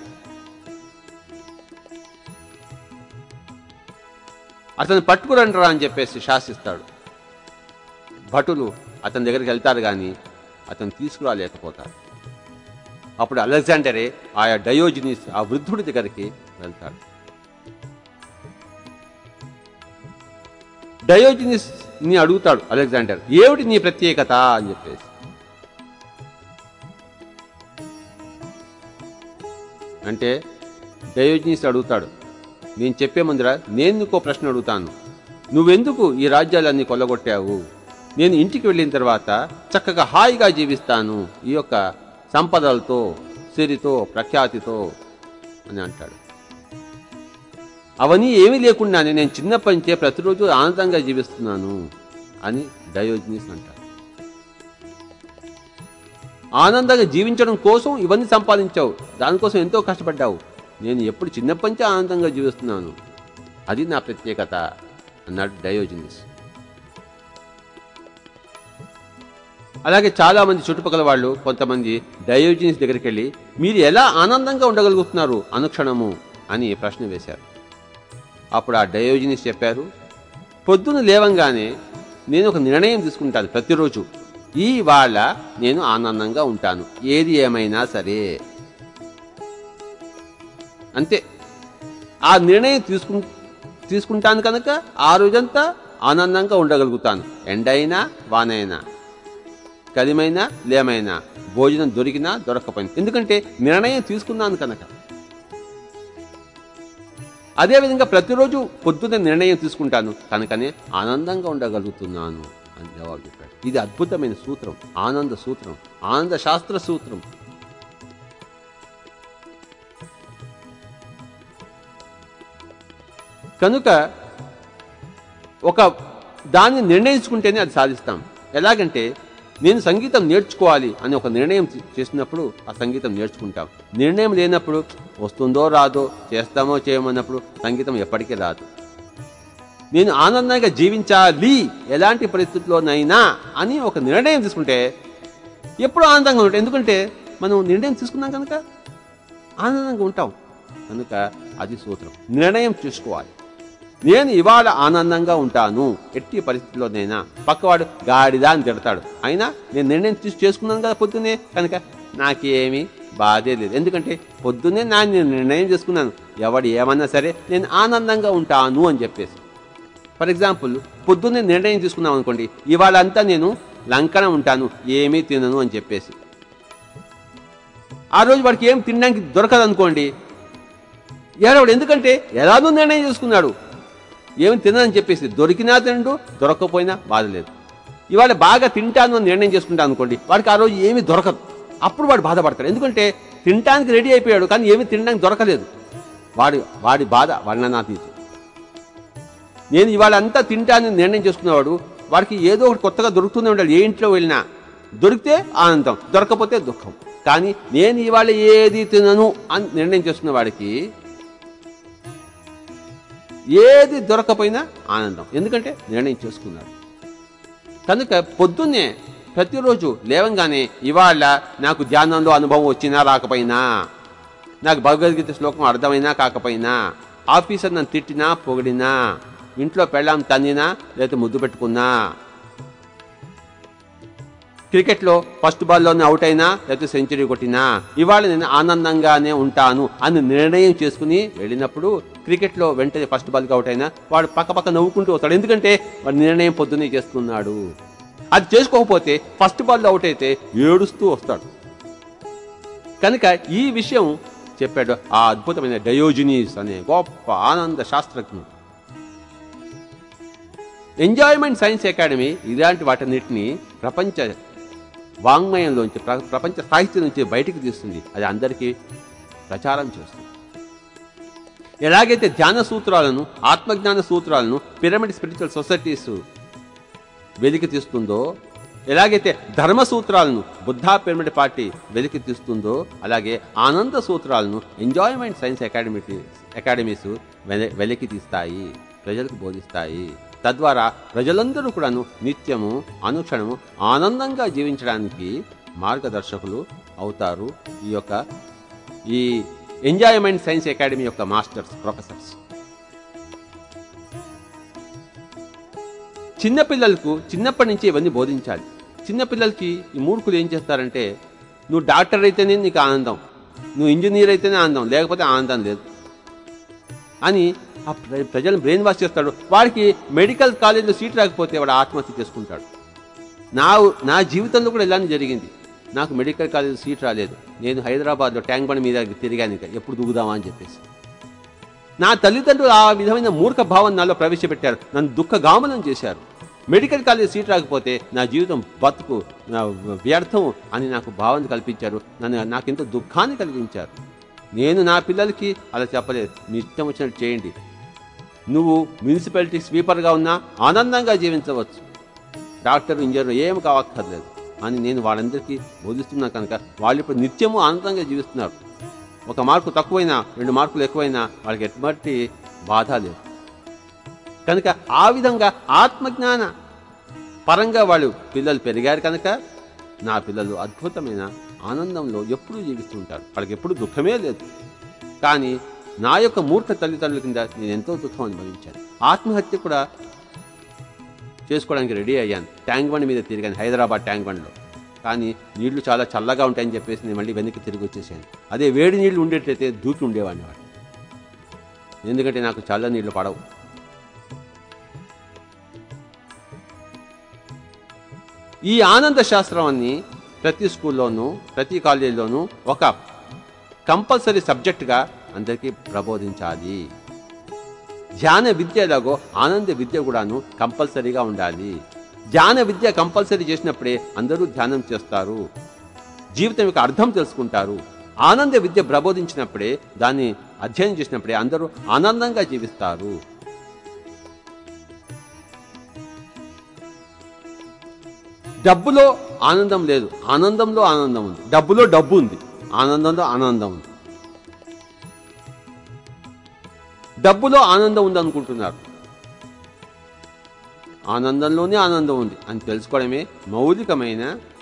అతను పట్టుకురండి రా అని చెప్పేసి శాసిస్తాడు భటులు అతని దగ్గరికి వెళ్తారు కానీ అతను తీసుకురాలేకపోతారు అప్పుడు అలెగ్జాండరే ఆయా డయోజినిస్ ఆ వృద్ధుడి దగ్గరికి వెళ్తాడు డయోజినిస్ ని అడుగుతాడు అలెగ్జాండర్ ఏమిటి నీ ప్రత్యేకత అని చెప్పేసి అంటే డయోజినిస్ అడుగుతాడు నేను చెప్పే ముందర నేను నీకో ప్రశ్న అడుగుతాను నువ్వెందుకు ఈ రాజ్యాలన్నీ కొల్లగొట్టావు నేను ఇంటికి వెళ్ళిన తర్వాత చక్కగా హాయిగా జీవిస్తాను ఈ యొక్క సంపదలతో సిరితో ప్రఖ్యాతితో అని అంటాడు అవన్నీ ఏమీ లేకుండానే నేను చిన్నప్పటి నుంచే ప్రతిరోజు ఆనందంగా జీవిస్తున్నాను అని డయోజినిస్ అంటాడు ఆనందంగా జీవించడం కోసం ఇవన్నీ సంపాదించావు దానికోసం ఎంతో కష్టపడ్డావు నేను ఎప్పుడు చిన్నప్పటి నుంచే ఆనందంగా జీవిస్తున్నాను అది నా ప్రత్యేకత అన్నాడు డయోజినిస్ అలాగే చాలా మంది చుట్టుపక్కల వాళ్ళు కొంతమంది డయోజినిస్ దగ్గరికి వెళ్ళి మీరు ఎలా ఆనందంగా ఉండగలుగుతున్నారు అనుక్షణము అని ప్రశ్న వేశారు అప్పుడు ఆ డయోజినిస్ చెప్పారు పొద్దున లేవంగానే నేను ఒక నిర్ణయం తీసుకుంటాను ప్రతిరోజు ఈ వాళ్ళ నేను ఆనందంగా ఉంటాను ఏది ఏమైనా సరే అంతే ఆ నిర్ణయం తీసుకు తీసుకుంటాను కనుక ఆ రోజంతా ఆనందంగా ఉండగలుగుతాను ఎండైనా వానైనా కదిమైనా లేమైనా భోజనం దొరికినా దొరకపోయినా ఎందుకంటే నిర్ణయం తీసుకున్నాను కనుక అదేవిధంగా ప్రతిరోజు పొద్దున్న నిర్ణయం తీసుకుంటాను కనుకనే ఆనందంగా ఉండగలుగుతున్నాను అని జవాబు చెప్పాడు ఇది అద్భుతమైన సూత్రం ఆనంద సూత్రం ఆనంద శాస్త్ర సూత్రం కనుక ఒక దాన్ని నిర్ణయించుకుంటేనే అది సాధిస్తాం ఎలాగంటే నేను సంగీతం నేర్చుకోవాలి అని ఒక నిర్ణయం చే- చేసినప్పుడు ఆ సంగీతం నేర్చుకుంటాం నిర్ణయం లేనప్పుడు వస్తుందో రాదో చేస్తామో చేయమన్నప్పుడు సంగీతం ఎప్పటికీ రాదు నేను ఆనందంగా జీవించాలి ఎలాంటి పరిస్థితుల్లోనైనా అని ఒక నిర్ణయం తీసుకుంటే ఎప్పుడు ఆనందంగా ఉంటాం ఎందుకంటే మనం నిర్ణయం తీసుకున్నాం కనుక ఆనందంగా ఉంటాం కనుక అది సూత్రం నిర్ణయం చేసుకోవాలి నేను ఇవాళ ఆనందంగా ఉంటాను ఎట్టి పరిస్థితుల్లోనైనా పక్కవాడు గాడిదా అని తిడతాడు అయినా నేను నిర్ణయం తీసి చేసుకున్నాను కదా పొద్దున్నే కనుక నాకేమీ బాధే లేదు ఎందుకంటే పొద్దున్నే నా నేను నిర్ణయం చేసుకున్నాను ఎవడు ఏమన్నా సరే నేను ఆనందంగా ఉంటాను అని చెప్పేసి ఫర్ ఎగ్జాంపుల్ పొద్దున్నే నిర్ణయం తీసుకున్నాం అనుకోండి ఇవాళ అంతా నేను లంకన ఉంటాను ఏమీ తినను అని చెప్పేసి ఆ రోజు వాడికి ఏం తినడానికి దొరకదు అనుకోండి ఏడవాడు ఎందుకంటే ఎలానో నిర్ణయం చేసుకున్నాడు ఏమి తినని చెప్పేసి దొరికినా తిండు దొరకకపోయినా బాధ లేదు ఇవాళ బాగా తింటాను అని నిర్ణయం చేసుకుంటాను అనుకోండి వాడికి ఆ రోజు ఏమీ దొరకదు అప్పుడు వాడు బాధపడతాడు ఎందుకంటే తినటానికి రెడీ అయిపోయాడు కానీ ఏమీ తినడానికి దొరకలేదు వాడి వాడి బాధ వర్ణనాతీతం నేను ఇవాళ అంతా తింటానని నిర్ణయం చేసుకున్నవాడు వాడికి ఏదో ఒకటి కొత్తగా దొరుకుతూనే ఉండాలి ఏ ఇంట్లో వెళ్ళినా దొరికితే ఆనందం దొరకపోతే దుఃఖం కానీ నేను ఇవాళ ఏది తినను అని నిర్ణయం చేసుకున్న వాడికి ఏది దొరకపోయినా ఆనందం ఎందుకంటే నిర్ణయం చేసుకున్నాడు కనుక పొద్దున్నే ప్రతిరోజు లేవంగానే ఇవాళ నాకు ధ్యానంలో అనుభవం వచ్చినా రాకపోయినా నాకు భగవద్గీత శ్లోకం అర్థమైనా కాకపోయినా ఆఫీసర్ నన్ను తిట్టినా పొగిడినా ఇంట్లో పెళ్ళాం తన్నినా లేకపోతే ముద్దు పెట్టుకున్నా క్రికెట్లో ఫస్ట్ బాల్లోనే అవుట్ అయినా లేకపోతే సెంచరీ కొట్టినా ఇవాళ నేను ఆనందంగానే ఉంటాను అని నిర్ణయం చేసుకుని వెళ్ళినప్పుడు క్రికెట్లో వెంటనే ఫస్ట్ బాల్కి అవుట్ అయినా వాడు పక్క పక్క నవ్వుకుంటూ వస్తాడు ఎందుకంటే వాడు నిర్ణయం పొద్దున్నే చేసుకున్నాడు అది చేసుకోకపోతే ఫస్ట్ బాల్లో అవుట్ అయితే ఏడుస్తూ వస్తాడు కనుక ఈ విషయం చెప్పాడు ఆ అద్భుతమైన డయోజినీస్ అనే గొప్ప ఆనంద శాస్త్రజ్ఞుడు ఎంజాయ్మెంట్ సైన్స్ అకాడమీ ఇలాంటి వాటన్నిటిని ప్రపంచ వాంగ్మయంలోంచి ప్ర ప్రపంచ సాహిత్యం నుంచి బయటికి తీస్తుంది అది అందరికీ ప్రచారం చేస్తుంది ఎలాగైతే ధ్యాన సూత్రాలను ఆత్మజ్ఞాన సూత్రాలను పిరమిడ్ స్పిరిచువల్ సొసైటీస్ వెలికి తీస్తుందో ఎలాగైతే ధర్మ సూత్రాలను బుద్ధా పిరమిడ్ పార్టీ వెలికి తీస్తుందో అలాగే ఆనంద సూత్రాలను ఎంజాయ్మెంట్ సైన్స్ అకాడమీ అకాడమీస్ వెల వెలికి తీస్తాయి ప్రజలకు బోధిస్తాయి తద్వారా ప్రజలందరూ కూడాను నిత్యము అనుక్షణము ఆనందంగా జీవించడానికి మార్గదర్శకులు అవుతారు ఈ యొక్క ఈ ఎంజాయ్మెంట్ సైన్స్ అకాడమీ యొక్క మాస్టర్స్ ప్రొఫెసర్స్ చిన్నపిల్లలకు చిన్నప్పటి నుంచి ఇవన్నీ బోధించాలి చిన్నపిల్లలకి ఈ మూర్ఖులు ఏం చేస్తారంటే నువ్వు డాక్టర్ అయితేనే నీకు ఆనందం నువ్వు ఇంజనీర్ అయితేనే ఆనందం లేకపోతే ఆనందం లేదు అని ఆ ప్ర- ప్రజలను బ్రెయిన్ వాష్ చేస్తాడు వాడికి మెడికల్ కాలేజీలో సీట్ రాకపోతే వాడు ఆత్మహత్య చేసుకుంటాడు నా నా జీవితంలో కూడా ఇలానే జరిగింది నాకు మెడికల్ కాలేజ్ సీట్ రాలేదు నేను హైదరాబాద్లో ట్యాంక్ బండ్ మీద తిరిగాను ఇక ఎప్పుడు దిగుదామా అని చెప్పేసి నా తల్లిదండ్రులు ఆ విధమైన మూర్ఖ భావం నాలో ప్రవేశపెట్టారు నన్ను దుఃఖగామనం చేశారు మెడికల్ కాలేజ్ సీట్ రాకపోతే నా జీవితం బతుకు నా వ్యర్థం అని నాకు భావన కల్పించారు నన్ను నాకెంతో దుఃఖాన్ని కలిగించారు నేను నా పిల్లలకి అలా చెప్పలేదు మీ ఇష్టం వచ్చినట్టు చేయండి నువ్వు మున్సిపాలిటీ స్వీపర్గా ఉన్నా ఆనందంగా జీవించవచ్చు డాక్టర్ ఇంజనీర్ ఏం కావక్కర్లేదు అని నేను వాళ్ళందరికీ బోధిస్తున్నా కనుక వాళ్ళు ఇప్పుడు నిత్యము ఆనందంగా జీవిస్తున్నారు ఒక మార్కు తక్కువైనా రెండు మార్కులు ఎక్కువైనా వాళ్ళకి ఎటువంటి బాధ లేదు కనుక ఆ విధంగా ఆత్మజ్ఞాన పరంగా వాళ్ళు పిల్లలు పెరిగారు కనుక నా పిల్లలు అద్భుతమైన ఆనందంలో ఎప్పుడూ జీవిస్తుంటారు వాళ్ళకి ఎప్పుడు దుఃఖమే లేదు కానీ నా యొక్క మూర్ఖ తల్లిదండ్రుల కింద నేను ఎంతో దుఃఖం అనుభవించాను ఆత్మహత్య కూడా చేసుకోవడానికి రెడీ అయ్యాను ట్యాంక్ బండ్ మీద తిరిగాను హైదరాబాద్ ట్యాంక్ బండ్లో కానీ నీళ్లు చాలా చల్లగా ఉంటాయని చెప్పేసి నేను మళ్ళీ వెనక్కి తిరిగి వచ్చేసాను అదే వేడి నీళ్లు ఉండేట్లయితే దూకి ఉండేవాడిని వాడు ఎందుకంటే నాకు చల్ల నీళ్లు పడవు ఈ ఆనంద శాస్త్రం అన్ని ప్రతి స్కూల్లోనూ ప్రతి కాలేజీలోనూ ఒక కంపల్సరీ సబ్జెక్టుగా అందరికీ ప్రబోధించాలి ధ్యాన విద్య ఎలాగో ఆనంద విద్య కూడాను కంపల్సరీగా ఉండాలి ధ్యాన విద్య కంపల్సరీ చేసినప్పుడే అందరూ ధ్యానం చేస్తారు జీవితం యొక్క అర్థం తెలుసుకుంటారు ఆనంద విద్య ప్రబోధించినప్పుడే దాన్ని అధ్యయనం చేసినప్పుడే అందరూ ఆనందంగా జీవిస్తారు డబ్బులో ఆనందం లేదు ఆనందంలో ఆనందం ఉంది డబ్బులో డబ్బు ఉంది ఆనందంలో ఆనందం ఉంది డబ్బులో ఆనందం ఉంది అనుకుంటున్నారు ఆనందంలోనే ఆనందం ఉంది అని తెలుసుకోవడమే మౌలికమైన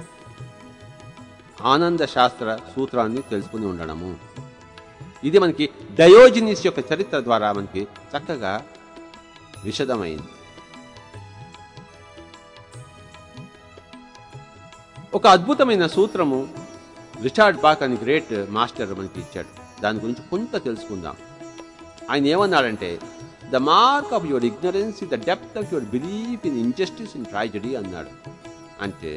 ఆనంద శాస్త్ర సూత్రాన్ని తెలుసుకుని ఉండడము ఇది మనకి డయోజినిస్ యొక్క చరిత్ర ద్వారా మనకి చక్కగా విశదమైంది ఒక అద్భుతమైన సూత్రము రిచార్డ్ బాక్ అని గ్రేట్ మాస్టర్ మనకి ఇచ్చాడు దాని గురించి కొంత తెలుసుకుందాం ఆయన ఏమన్నాడంటే the mark of your ignorance the depth of your belief in injustice in tragedy అన్నాడు అంటే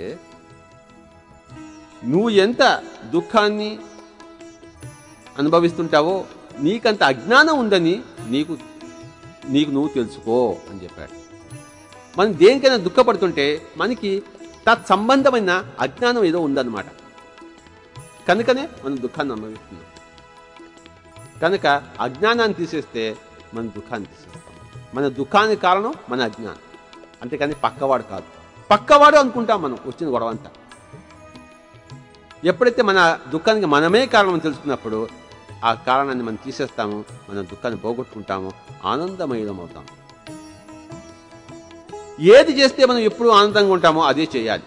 నువ్వు ఎంత దుఃఖాన్ని అనుభవిస్తుంటావో నీకంత అజ్ఞానం ఉందని నీకు నీకు నువ్వు తెలుసుకో అని చెప్పాడు మనం దేనికైనా దుఃఖపడుతుంటే మనకి తత్సంబంధమైన అజ్ఞానం ఏదో ఉందన్నమాట కనుకనే మనం దుఃఖాన్ని అనుభవిస్తున్నాం కనుక అజ్ఞానాన్ని తీసేస్తే మన దుఃఖాన్ని తీసేస్తాం మన దుఃఖానికి కారణం మన అజ్ఞానం అంతేకాని పక్కవాడు కాదు పక్కవాడు అనుకుంటాం మనం వచ్చిన గొడవ అంతా ఎప్పుడైతే మన దుఃఖానికి మనమే కారణం తెలుసుకున్నప్పుడు ఆ కారణాన్ని మనం తీసేస్తాము మన దుఃఖాన్ని పోగొట్టుకుంటాము ఆనందమయం అవుతాం ఏది చేస్తే మనం ఎప్పుడు ఆనందంగా ఉంటామో అదే చేయాలి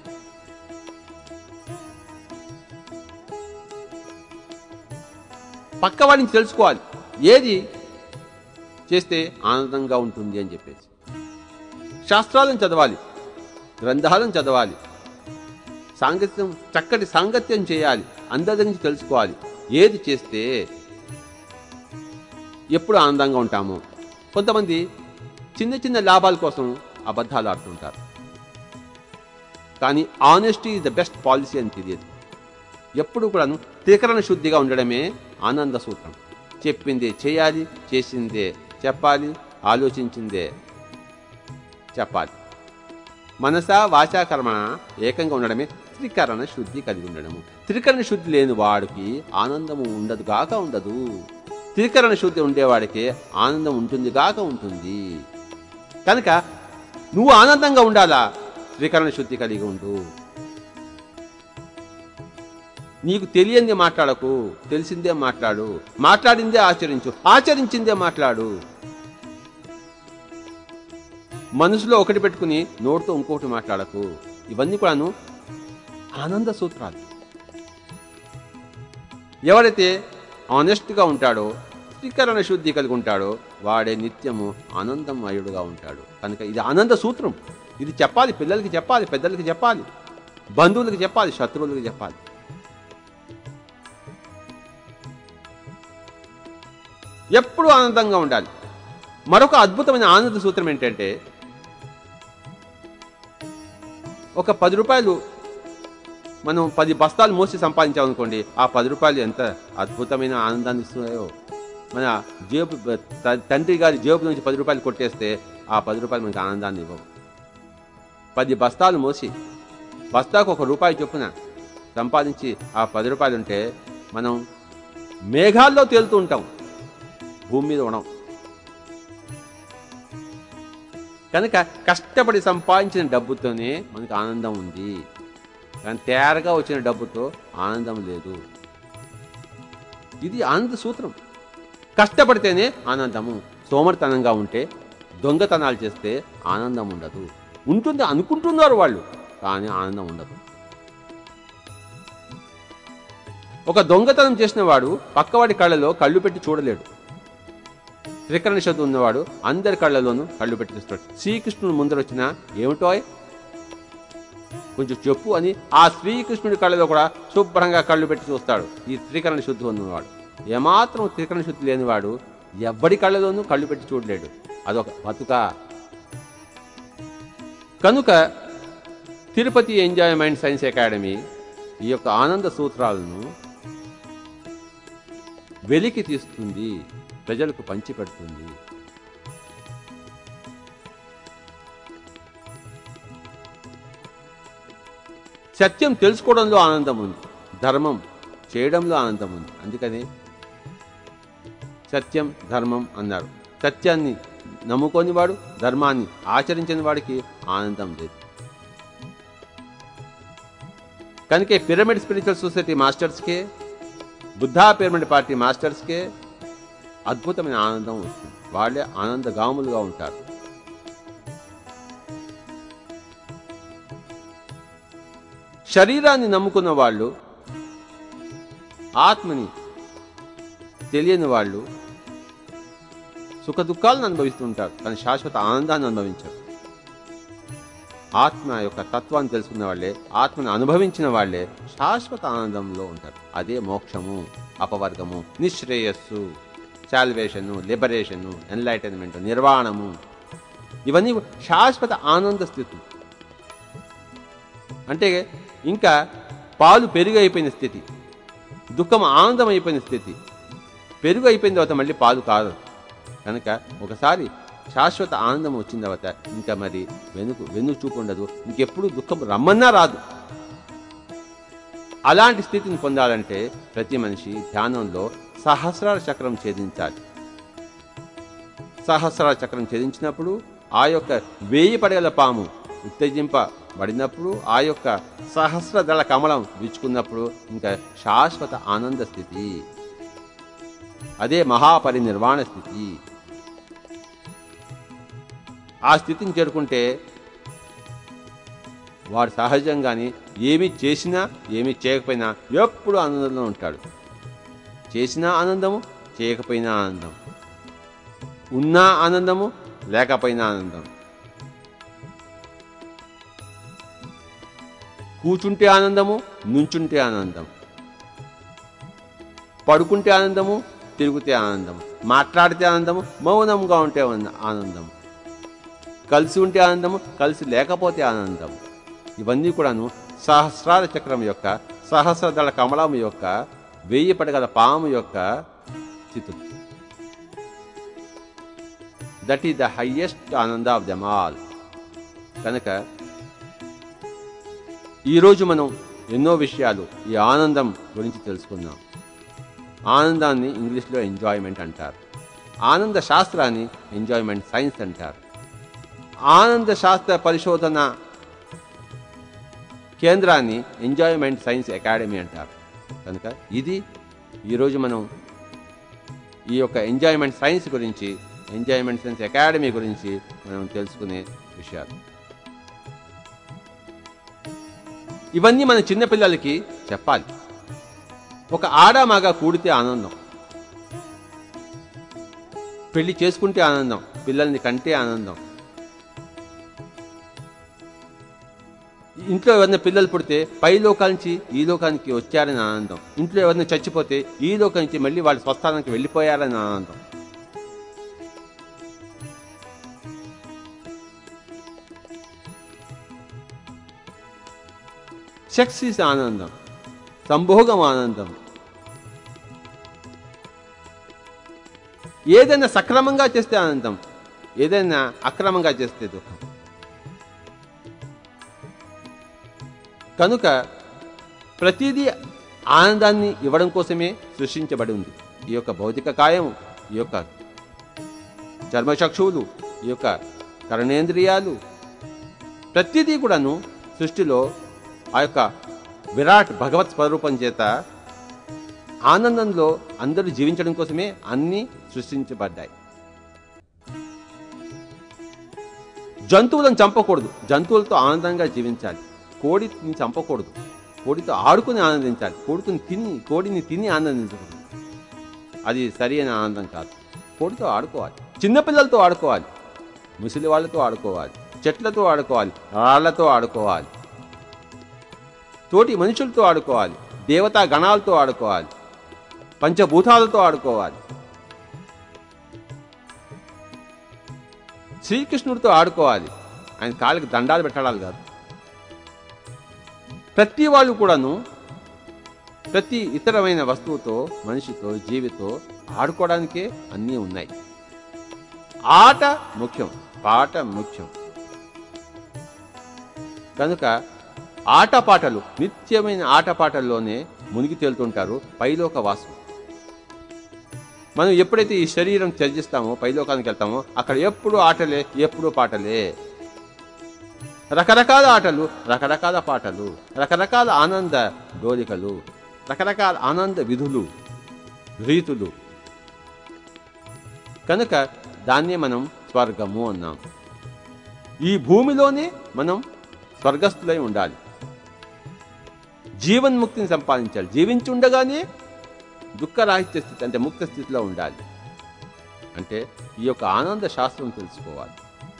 పక్కవాడిని తెలుసుకోవాలి ఏది చేస్తే ఆనందంగా ఉంటుంది అని చెప్పేసి శాస్త్రాలను చదవాలి గ్రంథాలను చదవాలి సాంగత్యం చక్కటి సాంగత్యం చేయాలి అందరి గురించి తెలుసుకోవాలి ఏది చేస్తే ఎప్పుడు ఆనందంగా ఉంటాము కొంతమంది చిన్న చిన్న లాభాల కోసం అబద్ధాలు ఆడుతుంటారు కానీ honesty is the best policy అని తెలియదు ఎప్పుడు కూడాను త్రికరణ శుద్ధిగా ఉండడమే ఆనంద సూత్రం చెప్పిందే చేయాలి చేసిందే చెప్పాలి ఆలోచించిందే చెప్పాలి మనస వాచా కర్మణ ఏకంగా ఉండడమే త్రికరణ శుద్ధి కలిగి ఉండడము త్రికరణ శుద్ధి లేని వాడికి ఆనందము ఉండదు గాక ఉండదు త్రికరణ శుద్ధి ఉండేవాడికి ఆనందం ఉంటుంది గాక ఉంటుంది కనుక నువ్వు ఆనందంగా ఉండాలా త్రికరణ శుద్ధి కలిగి ఉండు నీకు తెలియంది మాట్లాడకు తెలిసిందే మాట్లాడు మాట్లాడిందే ఆచరించు ఆచరించిందే మాట్లాడు మనసులో ఒకటి పెట్టుకుని నోటితో ఇంకొకటి మాట్లాడకు ఇవన్నీ కూడాను ఆనంద సూత్రాలు ఎవరైతే ఆనెస్ట్గా ఉంటాడో త్రికరణ శుద్ధి కలిగి ఉంటాడో వాడే నిత్యము ఆనందమయుడుగా ఉంటాడు కనుక ఇది ఆనంద సూత్రం ఇది చెప్పాలి పిల్లలకి చెప్పాలి పెద్దలకి చెప్పాలి బంధువులకి చెప్పాలి శత్రువులకి చెప్పాలి ఎప్పుడూ ఆనందంగా ఉండాలి మరొక అద్భుతమైన ఆనంద సూత్రం ఏంటంటే ఒక పది రూపాయలు మనం పది బస్తాలు మోసి సంపాదించామనుకోండి ఆ పది రూపాయలు ఎంత అద్భుతమైన ఆనందాన్ని ఇస్తున్నాయో మన జేబు త- తండ్రి గారి జేబు నుంచి పది రూపాయలు కొట్టేస్తే ఆ పది రూపాయలు మనకి ఆనందాన్ని ఇవ్వవు పది బస్తాలు మోసి బస్తాకు ఒక రూపాయి చొప్పున సంపాదించి ఆ పది రూపాయలు ఉంటే మనం మేఘాల్లో తేలుతూ ఉంటాం భూమి మీద ఉండం కనుక కష్టపడి సంపాదించిన డబ్బుతోనే మనకు ఆనందం ఉంది కానీ తేరగా వచ్చిన డబ్బుతో ఆనందం లేదు ఇది ఆనంద సూత్రం కష్టపడితేనే ఆనందము సోమరితనంగా ఉంటే దొంగతనాలు చేస్తే ఆనందం ఉండదు ఉంటుంది అనుకుంటున్నారు వాళ్ళు కానీ ఆనందం ఉండదు ఒక దొంగతనం చేసిన వాడు పక్కవాడి కళ్ళలో కళ్ళు పెట్టి చూడలేడు త్రికరణ శుద్ధి ఉన్నవాడు అందరి కళ్ళలోనూ కళ్ళు పెట్టి చూస్తాడు శ్రీకృష్ణుడు ముందర వచ్చిన ఏమిటో కొంచెం చెప్పు అని ఆ శ్రీకృష్ణుడి కళ్ళలో కూడా శుభ్రంగా కళ్ళు పెట్టి చూస్తాడు ఈ త్రికరణ శుద్ధి ఉన్నవాడు ఏమాత్రం త్రికరణ శుద్ధి లేనివాడు ఎవ్వడి కళ్ళలోనూ కళ్ళు పెట్టి చూడలేడు అదొక బతుక కనుక తిరుపతి ఎంజాయ్మెంట్ సైన్స్ అకాడమీ ఈ యొక్క ఆనంద సూత్రాలను వెలికి తీస్తుంది ప్రజలకు పంచిపెడుతుంది సత్యం తెలుసుకోవడంలో ఆనందం ఉంది ధర్మం చేయడంలో ఆనందం ఉంది అందుకని సత్యం ధర్మం అన్నారు సత్యాన్ని నమ్ముకొని వాడు ధర్మాన్ని ఆచరించిన వాడికి ఆనందం లేదు కనుక ఈ పిరమిడ్ స్పిరిచువల్ సొసైటీ మాస్టర్స్కే బుద్ధా పిరమిడ్ పార్టీ మాస్టర్స్కే అద్భుతమైన ఆనందం వస్తుంది వాళ్ళే ఆనందగాములుగా ఉంటారు శరీరాన్ని నమ్ముకున్న వాళ్ళు ఆత్మని తెలియని వాళ్ళు సుఖ దుఃఖాలను అనుభవిస్తుంటారు కానీ శాశ్వత ఆనందాన్ని అనుభవించారు ఆత్మ యొక్క తత్వాన్ని తెలుసుకున్న వాళ్ళే ఆత్మను అనుభవించిన వాళ్ళే శాశ్వత ఆనందంలో ఉంటారు అదే మోక్షము అపవర్గము నిశ్రేయస్సు సాల్వేషను లిబరేషను ఎన్లైటన్మెంట్ నిర్వాణము ఇవన్నీ శాశ్వత ఆనంద స్థితులు అంటే ఇంకా పాలు పెరుగు అయిపోయిన స్థితి దుఃఖం ఆనందం అయిపోయిన స్థితి పెరుగు అయిపోయిన తర్వాత మళ్ళీ పాలు కాదు కనుక ఒకసారి శాశ్వత ఆనందం వచ్చిన తర్వాత ఇంకా మరి వెనుక వెన్ను చూపు ఉండదు ఇంకెప్పుడు దుఃఖం రమ్మన్నా రాదు అలాంటి స్థితిని పొందాలంటే ప్రతి మనిషి ధ్యానంలో సహస్రార చక్రం ఛేదించాలి సహస్రార చక్రం ఛేదించినప్పుడు ఆ యొక్క వేయి పడగల పాము ఉత్తేజింపబడినప్పుడు ఆ యొక్క సహస్రదళ కమలం విచ్చుకున్నప్పుడు ఇంకా శాశ్వత ఆనంద స్థితి అదే మహాపరినిర్వాణ స్థితి ఆ స్థితిని చేరుకుంటే వాడు సహజంగానే ఏమి చేసినా ఏమి చేయకపోయినా ఎప్పుడు ఆనందంలో ఉంటాడు చేసినా ఆనందము చేయకపోయినా ఆనందం ఉన్నా ఆనందము లేకపోయినా ఆనందం కూచుంటే ఆనందము నుంచుంటే ఆనందం పడుకుంటే ఆనందము తిరుగుతే ఆనందము మాట్లాడితే ఆనందము మౌనంగా ఉంటే ఆనంద- ఆనందము కలిసి ఉంటే ఆనందము కలిసి లేకపోతే ఆనందం ఇవన్నీ కూడాను సహస్రార చక్రం యొక్క సహస్రదళ కమలం యొక్క వెయ్యి పడగల పాము యొక్క స్థితులు దట్ ఈస్ ద హయ్యెస్ట్ ఆనంద ఆఫ్ దెమ్ ఆల్ కనుక ఈరోజు మనం ఎన్నో విషయాలు ఈ ఆనందం గురించి తెలుసుకుందాం ఆనందాన్ని ఇంగ్లీష్లో ఎంజాయ్మెంట్ అంటారు ఆనంద శాస్త్రాన్ని ఎంజాయ్మెంట్ సైన్స్ అంటారు ఆనంద శాస్త్ర పరిశోధన కేంద్రాన్ని ఎంజాయ్మెంట్ సైన్స్ అకాడమీ అంటారు కనుక ఇది ఈరోజు మనం ఈ యొక్క ఎంజాయ్మెంట్ సైన్స్ గురించి ఎంజాయ్మెంట్ సైన్స్ అకాడమీ గురించి మనం తెలుసుకునే విషయాలు ఇవన్నీ మన చిన్నపిల్లలకి చెప్పాలి ఒక ఆడ మగ కూడితే ఆనందం పెళ్లి చేసుకుంటే ఆనందం పిల్లల్ని కంటే ఆనందం ఇంట్లో ఎవరైనా పిల్లలు పుడితే పై లోకాల నుంచి ఈ లోకానికి వచ్చారని ఆనందం ఇంట్లో ఎవరైనా చచ్చిపోతే ఈ లోకం నుంచి మళ్ళీ వాళ్ళ స్వస్థానానికి వెళ్ళిపోయారని ఆనందం సెక్స్ ఈజ్ ఆనందం సంభోగం ఆనందం ఏదైనా సక్రమంగా చేస్తే ఆనందం ఏదైనా అక్రమంగా చేస్తే దుఃఖం కనుక ప్రతిదీ ఆనందాన్ని ఇవ్వడం కోసమే సృష్టించబడి ఉంది ఈ యొక్క భౌతిక కాయం ఈ యొక్క చర్మచక్షువులు ఈ యొక్క కరణేంద్రియాలు ప్రతిదీ కూడాను సృష్టిలో ఆ యొక్క విరాట్ భగవత్ స్వరూపం చేత ఆనందంలో అందరూ జీవించడం కోసమే అన్నీ సృష్టించబడ్డాయి జంతువులను చంపకూడదు జంతువులతో ఆనందంగా జీవించాలి కోడిని చంపకూడదు కోడితో ఆడుకుని ఆనందించాలి కోడిని తిని కోడిని తిని ఆనందించకూడదు అది సరి అయిన ఆనందం కాదు కోడితో ఆడుకోవాలి చిన్నపిల్లలతో ఆడుకోవాలి ముసలి వాళ్ళతో ఆడుకోవాలి చెట్లతో ఆడుకోవాలి రాళ్లతో ఆడుకోవాలి తోటి మనుషులతో ఆడుకోవాలి దేవతా గణాలతో ఆడుకోవాలి పంచభూతాలతో ఆడుకోవాలి శ్రీకృష్ణుడితో ఆడుకోవాలి ఆయన కాళ్ళకి దండాలు పెట్టడాలు కాదు ప్రతి వాళ్ళు కూడాను ప్రతి ఇతరమైన వస్తువుతో మనిషితో జీవితో ఆడుకోవడానికే అన్నీ ఉన్నాయి ఆట ముఖ్యం పాట ముఖ్యం కనుక ఆటపాటలు నిత్యమైన ఆటపాటల్లోనే మునిగి తేలుతుంటారు పైలోక వాసు మనం ఎప్పుడైతే ఈ శరీరం త్యజిస్తామో పైలోకానికి వెళ్తామో అక్కడ ఎప్పుడు ఆటలే ఎప్పుడు పాటలే రకరకాల ఆటలు రకరకాల పాటలు రకరకాల ఆనంద డోలికలు రకరకాల ఆనంద విధులు రీతులు కనుక దాన్నే మనం స్వర్గము అన్నాం ఈ భూమిలోనే మనం స్వర్గస్థులై ఉండాలి జీవన్ముక్తిని సంపాదించాలి జీవించి ఉండగానే దుఃఖరాహిత్య స్థితి అంటే ముక్త స్థితిలో ఉండాలి అంటే ఈ యొక్క ఆనంద శాస్త్రం తెలుసుకోవాలి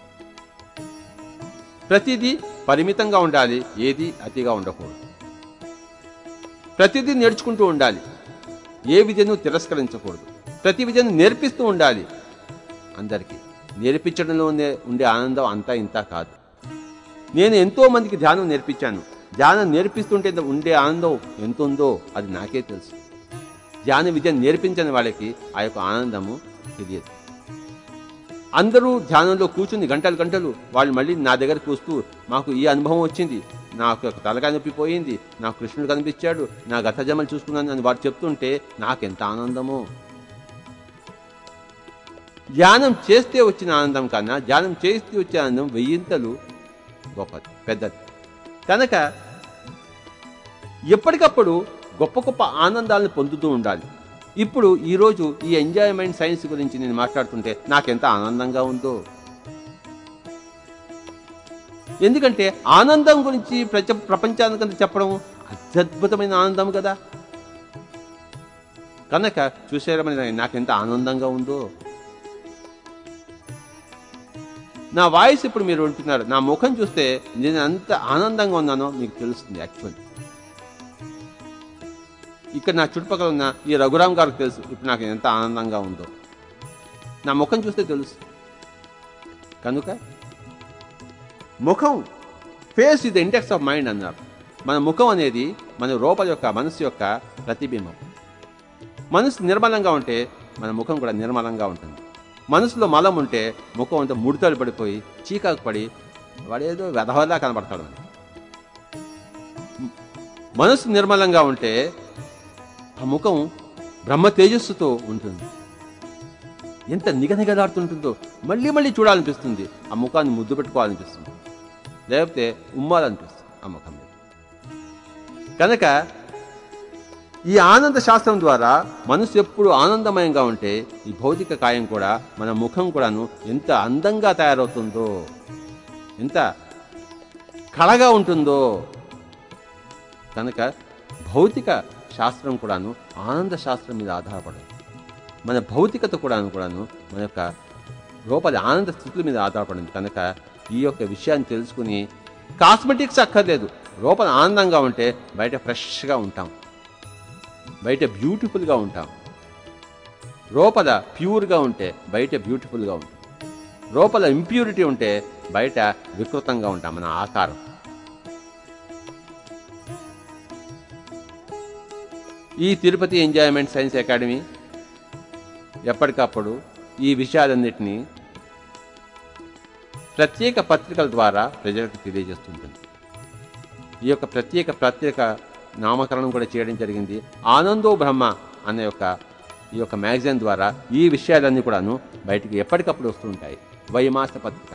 ప్రతిదీ పరిమితంగా ఉండాలి ఏది అతిగా ఉండకూడదు ప్రతిదీ నేర్చుకుంటూ ఉండాలి ఏ విద్యను తిరస్కరించకూడదు ప్రతి విద్యను నేర్పిస్తూ ఉండాలి అందరికీ నేర్పించడంలోనే ఉండే ఆనందం అంతా ఇంత కాదు నేను ఎంతో మందికి ధ్యానం నేర్పించాను ధ్యానం నేర్పిస్తుంటే ఉండే ఆనందం ఎంత ఉందో అది నాకే తెలుసు ధ్యాన విద్య నేర్పించని వాళ్ళకి ఆ యొక్క ఆనందము తెలియదు అందరూ ధ్యానంలో కూర్చుని గంటలు గంటలు వాళ్ళు మళ్ళీ నా దగ్గరకు వస్తూ మాకు ఈ అనుభవం వచ్చింది నాకు యొక్క తలకాయ నొప్పి పోయింది నాకు కృష్ణుడు కనిపించాడు నా గత జమలు చూసుకున్నాను అని వారు చెప్తుంటే నాకెంత ఆనందమో ధ్యానం చేస్తే వచ్చిన ఆనందం కన్నా ధ్యానం చేస్తే వచ్చే ఆనందం వెయ్యింతలు గొప్పది పెద్దది కనుక ఎప్పటికప్పుడు గొప్ప గొప్ప ఆనందాలను పొందుతూ ఉండాలి ఇప్పుడు ఈరోజు ఈ ఎంజాయ్మెంట్ సైన్స్ గురించి నేను మాట్లాడుతుంటే నాకెంత ఆనందంగా ఉందో ఎందుకంటే ఆనందం గురించి ప్రపంచ ప్రపంచానికంత చెప్పడం అత్యద్భుతమైన ఆనందం కదా కనుక చూసేయమని నాకెంత ఆనందంగా ఉందో నా వాయిస్ ఇప్పుడు మీరు వింటున్నారు నా ముఖం చూస్తే నేను ఎంత ఆనందంగా ఉన్నానో మీకు తెలుస్తుంది యాక్చువల్లీ ఇక్కడ నా చుట్టుపక్కల ఉన్న ఈ రఘురామ్ గారికి తెలుసు ఇప్పుడు నాకు ఎంత ఆనందంగా ఉందో నా ముఖం చూస్తే తెలుసు కనుక ముఖం ఫేస్ ఇది ఇండెక్స్ ఆఫ్ మైండ్ అన్నారు మన ముఖం అనేది మన రూపం యొక్క మనసు యొక్క ప్రతిబింబం మనసు నిర్మలంగా ఉంటే మన ముఖం కూడా నిర్మలంగా ఉంటుంది మనసులో మలం ఉంటే ముఖం అంతా ముడతలు పడిపోయి చీకాకు పడి వాడు ఏదో వెధవల్లా కనబడతాడు మనకి మనసు నిర్మలంగా ఉంటే ఆ ముఖం బ్రహ్మ తేజస్సుతో ఉంటుంది ఎంత నిగనిగలాడుతుంటుందో మళ్ళీ మళ్ళీ చూడాలనిపిస్తుంది ఆ ముఖాన్ని ముద్దు పెట్టుకోవాలనిపిస్తుంది లేకపోతే ఉమ్మాలనిపిస్తుంది ఆ ముఖం మీద కనుక ఈ ఆనంద శాస్త్రం ద్వారా మనసు ఎప్పుడు ఆనందమయంగా ఉంటే ఈ భౌతిక కాయం కూడా మన ముఖం కూడాను ఎంత అందంగా తయారవుతుందో ఎంత కళగా ఉంటుందో కనుక భౌతిక శాస్త్రం కూడాను ఆనంద శాస్త్రం మీద ఆధారపడదు మన భౌతికత కూడాను కూడాను మన యొక్క లోపలి ఆనంద స్థితుల మీద ఆధారపడింది కనుక ఈ యొక్క విషయాన్ని తెలుసుకుని కాస్మెటిక్స్ అక్కర్లేదు లోపల ఆనందంగా ఉంటే బయట ఫ్రెష్గా ఉంటాం బయట బ్యూటిఫుల్గా ఉంటాం లోపల ప్యూర్గా ఉంటే బయట బ్యూటిఫుల్గా ఉంటాం లోపల ఇంప్యూరిటీ ఉంటే బయట వికృతంగా ఉంటాం మన ఆకారం ఈ తిరుపతి ఎంజాయ్మెంట్ సైన్స్ అకాడమీ ఎప్పటికప్పుడు ఈ విషయాలన్నిటినీ ప్రత్యేక పత్రికల ద్వారా ప్రజలకు తెలియజేస్తుంటుంది ఈ యొక్క ప్రత్యేక ప్రత్యేక నామకరణం కూడా చేయడం జరిగింది ఆనందో బ్రహ్మ అనే యొక్క ఈ యొక్క మ్యాగజైన్ ద్వారా ఈ విషయాలన్నీ కూడాను బయటికి ఎప్పటికప్పుడు వస్తుంటాయి వైమాస పత్రిక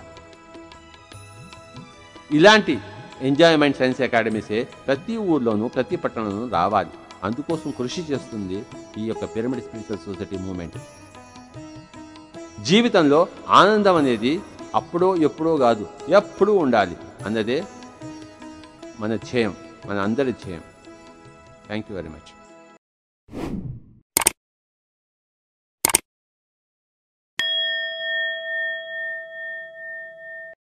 ఇలాంటి ఎంజాయ్మెంట్ సైన్స్ అకాడమీసే ప్రతి ఊర్లోనూ ప్రతి పట్టణంలోనూ రావాలి అందుకోసం కృషి చేస్తుంది ఈ యొక్క పిరమిడ్ స్పిరిచువల్ సొసైటీ మూమెంట్ జీవితంలో ఆనందం అనేది అప్పుడో ఎప్పుడో కాదు ఎప్పుడూ ఉండాలి అన్నదే మన ధ్యేయం మన అందరి ధ్యేయం థ్యాంక్ యూ వెరీ మచ్